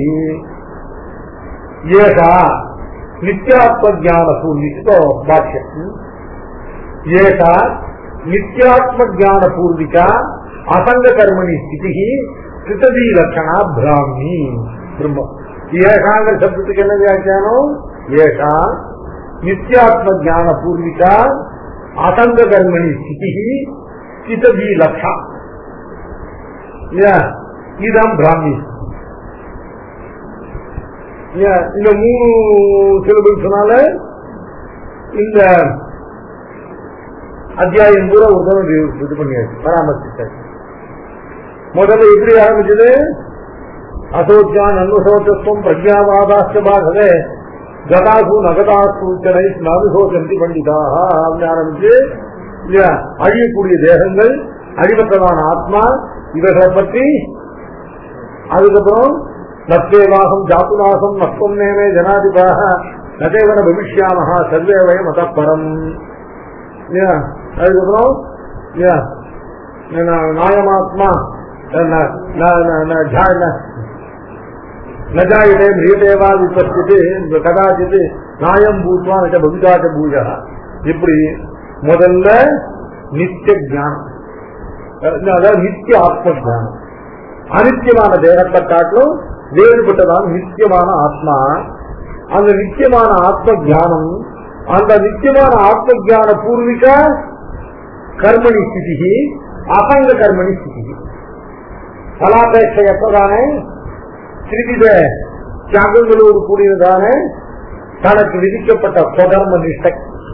[SPEAKER 1] ஏகா நித்யாத்ம ஜான பூர்விகோ பாஷ்யம் ஏகா நித்யாத்ம ஜான பூர்விகா அசங்க கர்மணி ஸ்திதி கிருத்ததி லட்சணா பிராமி பிரம்ம ஏகாங்கிற சப்தத்துக்கு என்ன வியாக்கியானம் ஏகா நித்யாத்ம ஜான பூர்விகா அசங்க கர்மணி ஸ்திதி கிருத்ததி லட்சா இதுதான் பிராமி இந்த மூணு சிலபஸ்னால இந்த அத்தியாயம் பூரா ஒரு தடவை இது பண்ணியாச்சு பராமரிச்சாச்சு முதல்ல எப்படி ஆரம்பிச்சது அசோத்யான் அன்வசோச்சத்துவம் பிரஜாவாதாஸ்த பாகவே கதாசு நகதாசு உச்சனை நாவிசோச்சந்தி பண்டிதாக அப்படின்னு ஆரம்பிச்சு இல்லையா அழியக்கூடிய தேகங்கள் அழிவற்றதான ஆத்மா இவர்களை பற்றி அதுக்கப்புறம் நத்தேவாகம் ஜாத்துநாசம் நத்தம் நேமே ஜனாதிபாக நதேவன பவிஷ்யாமஹா சர்வே வயம் மதப்பரம் அதுக்கப்புறம் நாயமாத்மா நஜாயிட்டே மிரியதேவா விபஸ்திட்டு கதாச்சித்து நாயம் பூத்வா நச்ச பவிதாச்ச பூஜா இப்படி முதல்ல நித்திய ஜானம் அதாவது நித்திய ஆத்ம ஜானம் அனித்தியமான தேகத்தை காட்டிலும் வேறுபட்டதான் நித்தியமான ஆத்மா அந்த நித்தியமான ஆத்ம ஜானம் அந்த நித்தியமான ஆத்ம ஜான பூர்விக கர்மணி ஸ்திதி அசங்க கர்மணி ஸ்திதி பலாபேட்சையற்றதானே சிறித தியாகங்களோடு கூடியதான தனக்கு விதிக்கப்பட்ட சொதர்ம நிஷ்டை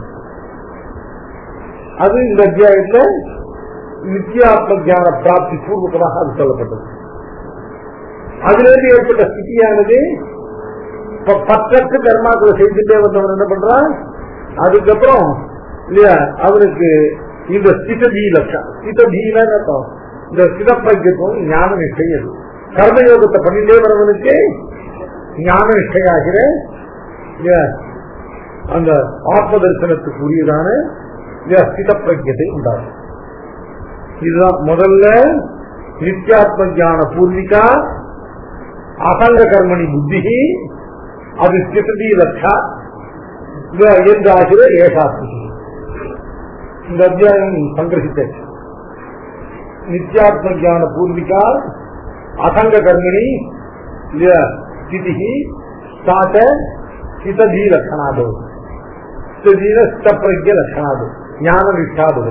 [SPEAKER 1] அது இந்த அத்தியாயத்தில் நித்தியாத்ம ஜான பிராப்தி பூர்வகமாக அது சொல்லப்பட்டது அதிலிருந்து ஏற்பட்ட ஸ்திதியானது ப- பற்றற்று கர்மாக்களை செய்துட்டே வந்தவன் என்ன பண்றான் அதுக்கப்புறம் இல்லையா அவனுக்கு இந்த ஸ்திததி லட்சம் ஸ்திததீன அர்த்தம் இந்த ஸ்திதப்பிரஜத்துவம் ஞான நிஷ்டையது கர்மயோகத்தை பண்ணிட்டே வரவனுக்கு ஞான நிஷ்டையாகிற இல்லையா, அந்த ஆத்ம தரிசனத்துக்கு உரியதான இல்லையா, ஸ்திதப்பிரஜத்தை உண்டாகும் இதுதான் முதல்ல நித்யாத்ம ஞான பூர்விகா அசங்க கர்மணி புத்தி அது ஸ்திதி லட்சா என்றாகிற ஏகாத்மி இந்த அத்தியாயம் சங்கிரசித்தாச்சு நித்யாத்ம ஞான பூர்விகா அசங்க கர்மிணி ஸ்திதி சாச்ச ஸ்திததி லட்சணாது ஸ்திதீன ஸ்தப்பிரஜ லட்சணாது ஞான நிஷ்டாது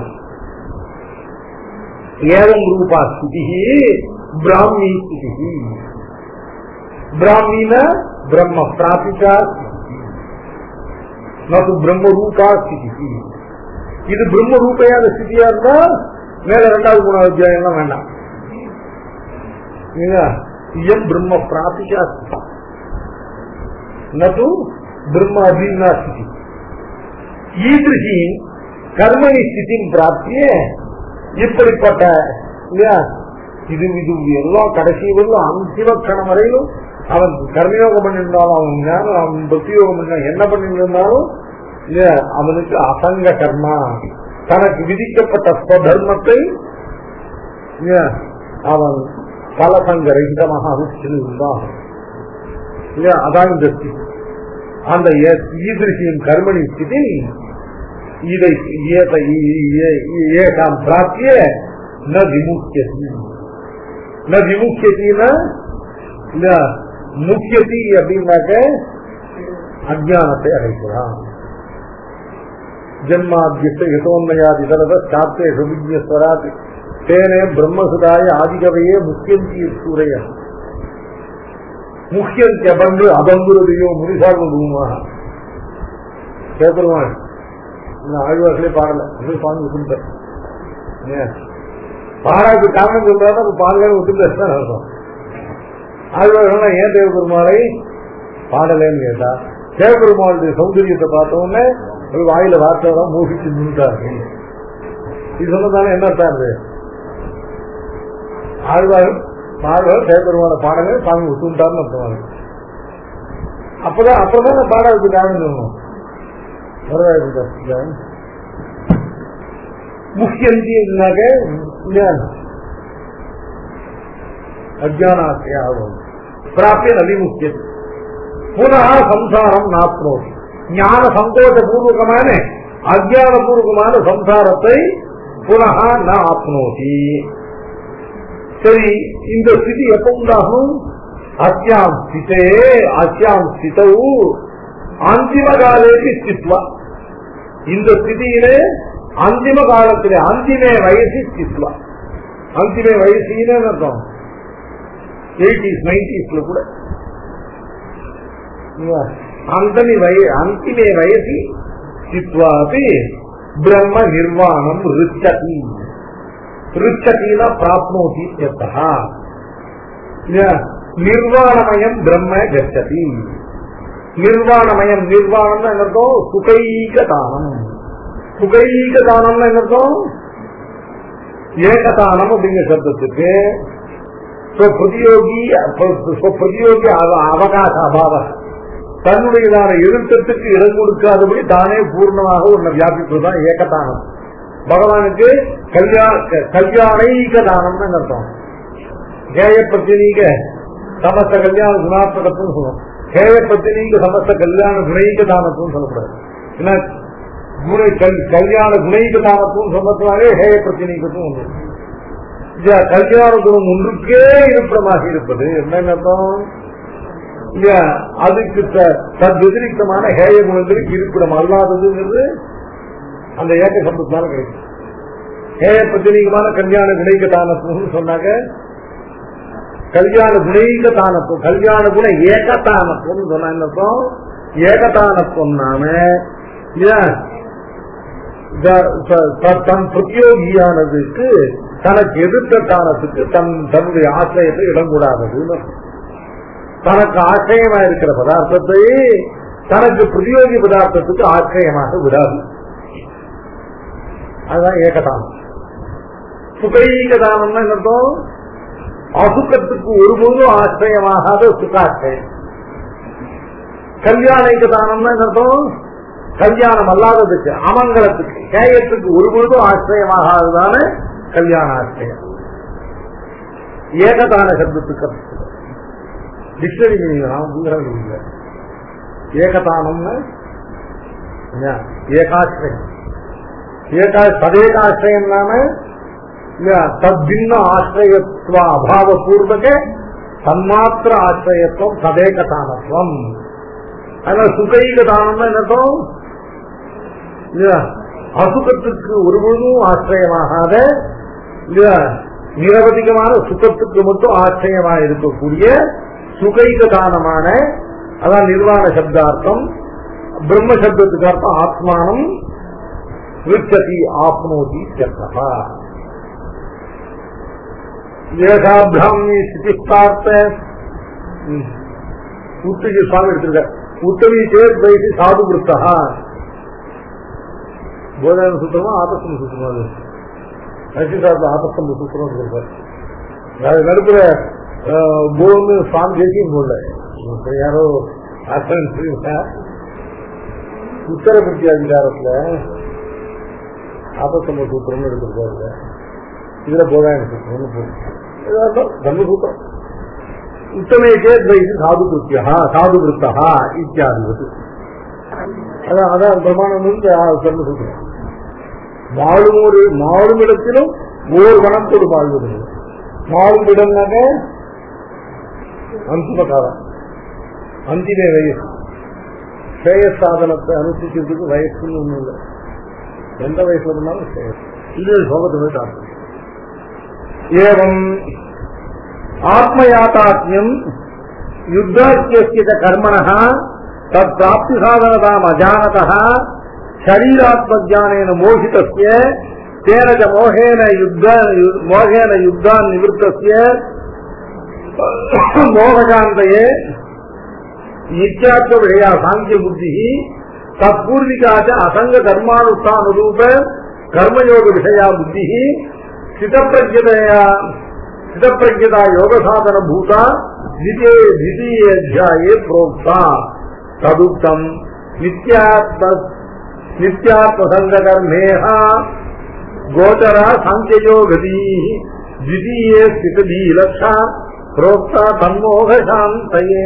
[SPEAKER 1] ஏவம் ரூபா ஸ்திதி பிராமி ஸ்திதி பிராமீன பிரம்ம பிராபிகா நது பிரம்ம ரூபா ஸ்திதி இது பிரம்ம ரூபையான ஸ்திதியா இருந்தா மேல ரெண்டாவது மூணாவது அத்தியாயம் வேண்டாம் இல்லையா? இயம் பிரம்ம பிராபிகா ஸ்திதி நது பிரம்ம அபீனா ஸ்திதி ஈதிருஷி கர்மணி ஸ்திதி பிராப்திய இப்படிப்பட்ட இல்லையா இது இது எல்லாம் கடைசி வரலும் அந்திம கணம் வரையிலும் அவன் கர்மயோகம் பண்ணியிருந்தாலும் அவன் ஞானம் அவன் பக்தி யோகம் பண்ண என்ன பண்ணியிருந்தாலும் இல்லையா அவனுக்கு அசங்க கர்மா தனக்கு விதிக்கப்பட்ட ஸ்வதர்மத்தை இல்லையா, அவன் பலசங்க ரகிதமாக அனுஷ்டிருந்தான் இல்லையா அதான் இந்த ஸ்திதி அந்த ஏ- ஈதிருஷியின் கர்மணி ஸ்திதி இதை ஏத- ஏ- ஏ- ஏகாம் பிராப்திய ந விமுக்கியதி ந விமுக்கியத்தின்னா இல்ல முக்கியத்தி அப்படின்னாக்க அஜானத்தை அடைக்கிறான் ஜன்மாத்தியத்தை ஹிதோன்மயாதி தரத சாத்தே சுவிஜ்யஸ்வராத் தேனே பிரம்மசுதாய ஆதிகவையே முக்கியந்தி சூரைய முக்கியந்தி அபங்கு அபங்குறதையோ முனிசார்பு பூமாக கேட்பருவான் இந்த ஆழ்வார்களே பாடல அது பாங்க விட்டுட்டார் ஏன்? பாடாக்கு காரணம் சொல்றாரு அப்ப பாடல விட்டுட்டார் தான் அர்த்தம் ஆழ்வார்கள் ஏன் தேவபெருமாளை பாடலேன்னு கேட்டா தேவபெருமாளுடைய சௌந்தரியத்தை பார்த்த உடனே ஒரு வாயில வார்த்தை தான் மோகிச்சு நின்றுட்டாரு இது சொன்னதானே என்ன அர்த்தம் இது ஆழ்வார் ஆழ்வார் தேவபெருமான பாடங்க சாமி விட்டுட்டாருன்னு அர்த்தம் அப்பதான் அப்பதான் பாடாவுக்கு காரணம் சொல்லணும் வரலாறு முக்கியந்தினாக்க அஜானாத்தியாகும் பிராப்பிய நவிமுக்கியம் புனः சம்சாரம் நாப்னோதி ஞான சந்தோஷபூர்வகமான அஜானபூர்வகமான சம்சாரத்தை புனः ந ஆப்னோதி சரி இந்த ஸ்திதி எப்ப உண்டாகும் அஸ்யாம் ஸ்திதே அஸ்யாம் ஸ்திதவு அந்திம காலேக்கு ஸ்தித்வா இந்த ஸ்திதியிலே அந்திம காலத்திலே அந்திமே வயசு ஸ்தித்வா அந்திமே வயசுன்னு அர்த்தம் எயிட்டிஸ் நைன்டிஸ்ல கூட அந்தமி வய அந்திமே வயசி ஸ்தித்வாபி பிரம்ம நிர்வாணம் ருச்சதி ருச்சதினா பிராப்னோதி இत्यर्थः. நிர்வாணமயம் பிரம்ம கச்சதி நிர்வாணமயம் நிர்வாணம் என்ன அர்த்தம் சுகைக தானம் சுகைக தானம்னு என்ன அர்த்தம் ஏகதானம் அப்படிங்கிற சப்தத்துக்கு பிரதியோகி பிரதியோகி அவ- அவகாச அபாவ தன்னுடையதான எழுத்தத்துக்கு இடம் கொடுக்காதபடி தானே பூர்ணமாக ஒன்ன வியாபிப்பதுதான் ஏகதானம் பகவானுக்கு கல்யாண கல்யாணைக தானம்னு அர்த்தம் கேய பத்தினீக சமஸ்த கல்யாண குணாத்மகத்துன்னு சொல்லுவோம் கேய பத்தினீக சமஸ்த கல்யாண குணைக தானத்துன்னு சொல்லக்கூடாது ஏன்னா குண கல்- கல்யாண குணைக தானத்துன்னு சொன்னதுனாலே ஹேய பிரத்தினீகத்தும் ஒன்று இந்த கல்யாண குணம் ஒன்றுக்கே இருப்பிடமாக இருப்பது என்ன அர்த்தம் இல்ல அதுக்கு த- தத்வதிரிக்தமான ஹேய குணங்களுக்கு இருப்பிடம் அல்லாததுங்கிறது அந்த ஏக சம்பத்தினால கிடைக்கும் ஹேய பிரத்தினீகமான கல்யாண குணைக தானத்துவம்னு சொன்னாங்க கல்யாண குணைக தானத்துவம் கல்யாண குண ஏகதானத்துவம் சொன்னா என்ன அர்த்தம் ஏகதானத்துவம் நாம ஏன் த- த- த- தன் பிரத்யோகியானதுக்கு தனக்கு எதிர்த்த தானத்துக்கு தன் தன்னுடைய ஆசிரியத்தை இடம் கூடாததுன்னு அர்த்தம். தனக்கு ஆசிரியமா இருக்கிற பதார்த்தத்தை தனக்கு பிரதியோகி பதார்த்தத்துக்கு ஆசிரியமாக விடாது அதுதான் ஏகதானம் சுகைகதானம்னா என்ன அர்த்தம் அசுக்கத்துக்கு ஒருபோதும் ஆசிரியமாகாத சுகாசிரியம் கல்யாணிகதானம்னா என்ன அர்த்தம் கல்யாணம் அல்லாததுக்கு அமங்கலத்துக்கு கேயத்துக்கு ஒருபொழுதும் ஆசிரியமாகாததான கல்யாண ஆசிரியம் ஏகதான சப்தத்துக்கு டிக்ஷனரி மீனிங் ஏகதானம்னு என்ன? ஏகாசிரியம் ஏகா ததேகாசிரியம் நாம தத்பின்ன ஆசிரியத்துவ அபாவ பூர்வக தன்மாத்திர ஆசிரியத்துவம் ததேகதானத்துவம் அதனால சுகைக தானம்னா என்னத்தோம் இல்லையா அசுகத்துக்கு ஒருபொழுதும் ஆசிரியமாகாத இல்லையா நிரவதிகமான சுகத்துக்கு மட்டும் ஆசிரியமா இருக்கக்கூடிய சுகைக தானமான அதான் நிர்வாண சப்தார்த்தம் பிரம்ம சப்தத்துக்கு அர்த்தம் ஆத்மானம் விருச்சதி ஆப்னோதி சர்த்தா ஏகாபிராமி ஸ்திதிஸ்தார்த்த உத்தகி சுவாமி எடுத்திருக்க உத்தமி சேத் வயசு சாது விருத்தா போதன சூத்திரமா ஆபஸ்தம் சூத்திரமா அது நரசிசாரத்தில் ஆபஸ்தம் சூத்திரம் இருக்கார் அது நடுப்புற போன்னு சுவாமி ஜெயிக்கும் போல இப்ப யாரோ ஆசிரியர் தெரியுமா உத்தரபத்தி அதிகாரத்துல ஆபத்தம்ப சூத்திரம்னு எடுத்திருக்காரு இதுல போதாயன சூத்திரம்னு போட்டு தர்மசூத்திரம் உத்தமே சேத் வயசு சாது கிருத்தியா சாது விருத்தா இத்தியாதி அதான் அதான் பிரமாணம் வந்து தர்மசூத்திரம் வாழும் ஒரு மாறும் இடத்திலும் ஓர் வனத்தோடு வாழ்வது மாறும் இடம்னாக்க அந்திம காலம் அந்திமே வயசு ஸ்ரேயஸ் சாதனத்தை அனுஷ்டிக்கிறதுக்கு வயசுன்னு ஒண்ணும் இல்லை எந்த வயசுல இருந்தாலும் ஸ்ரேயஸ் இது சோகத்தை போய் டாக்டர் ஏவம் ஆத்மயாத்தாத்மியம் யுத்தாக்கிய கர்மண தத் பிராப்தி சாதனதாம் அஜானத शरीरात्मज्ञानेन मोहितस्य तेन च मोहेन युद्ध मोहेन युद्धान् निवृत्तस्य मोहशान्तये नित्यात्मविषया साङ्ख्यबुद्धिः तत्पूर्विका च असङ्गकर्मानुष्ठानरूप कर्मयोगविषया बुद्धिः स्थितप्रज्ञतया स्थितप्रज्ञता योगसाधनभूता द्वितीये द्वितीयेऽध्याये प्रोक्ता तदुक्तम् नित्यात्म नित्यात्मसङ्गकर्मेह गोचरा साङ्ख्ययोगतीः द्वितीये स्थितधीलक्षा प्रोक्ता தன்மோகசாந்தயே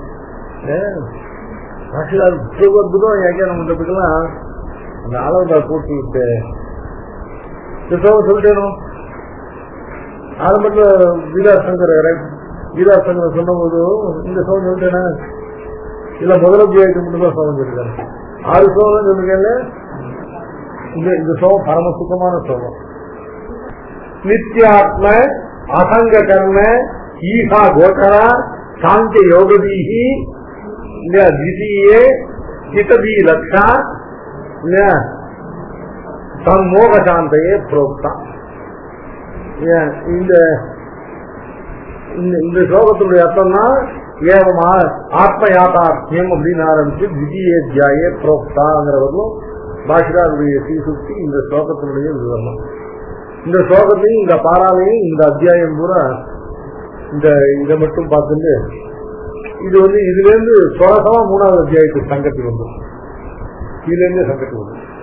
[SPEAKER 1] அற்புதம் வியாக்கியானம் பண்றதுக்கெல்லாம் அந்த அளவுல போட்டு விட்டு சொல்லிட்டேனும் ஆரம்பத்தில் வீராசங்கர் வீராசங்கர் சொன்னபோது இந்த சோகம் சொல்லிட்டேனா இல்ல முதல் அத்தியாயத்துக்கு மட்டும் தான் சோகம் சொல்லிருக்காரு ஆறு சோகம் சொல்லுங்கல்ல இந்த இந்த சோகம் பரம சுத்தமான சோகம் நித்யாத்ம அசங்க கர்ம ஈசா கோச்சரா சாந்திய யோகதீகி द्वितीये चितदी लक्षा சம்மோக சாந்தையே புரோக்தா இந்த இந்த ஸ்லோகத்தினுடைய அர்த்தம்னா ஏவமா ஆத்ம யாதார்த்தியம் அப்படின்னு ஆரம்பிச்சு திவிதீயாயே புரோக்தாங்கிறவர்களும் பாஷிராருடைய சீசுக்தி இந்த ஸ்லோகத்தினுடைய விவரணம் இந்த ஸ்லோகத்தையும் இந்த பாராவையும் இந்த அத்தியாயம் பூரா இந்த இதை மட்டும் பார்த்துட்டு இது வந்து இதுல இருந்து சுவாசமா மூணாவது அத்தியாயத்துக்கு சங்கத்துக்கு வந்து இதுல இருந்து சங்கத்துக்கு வந்து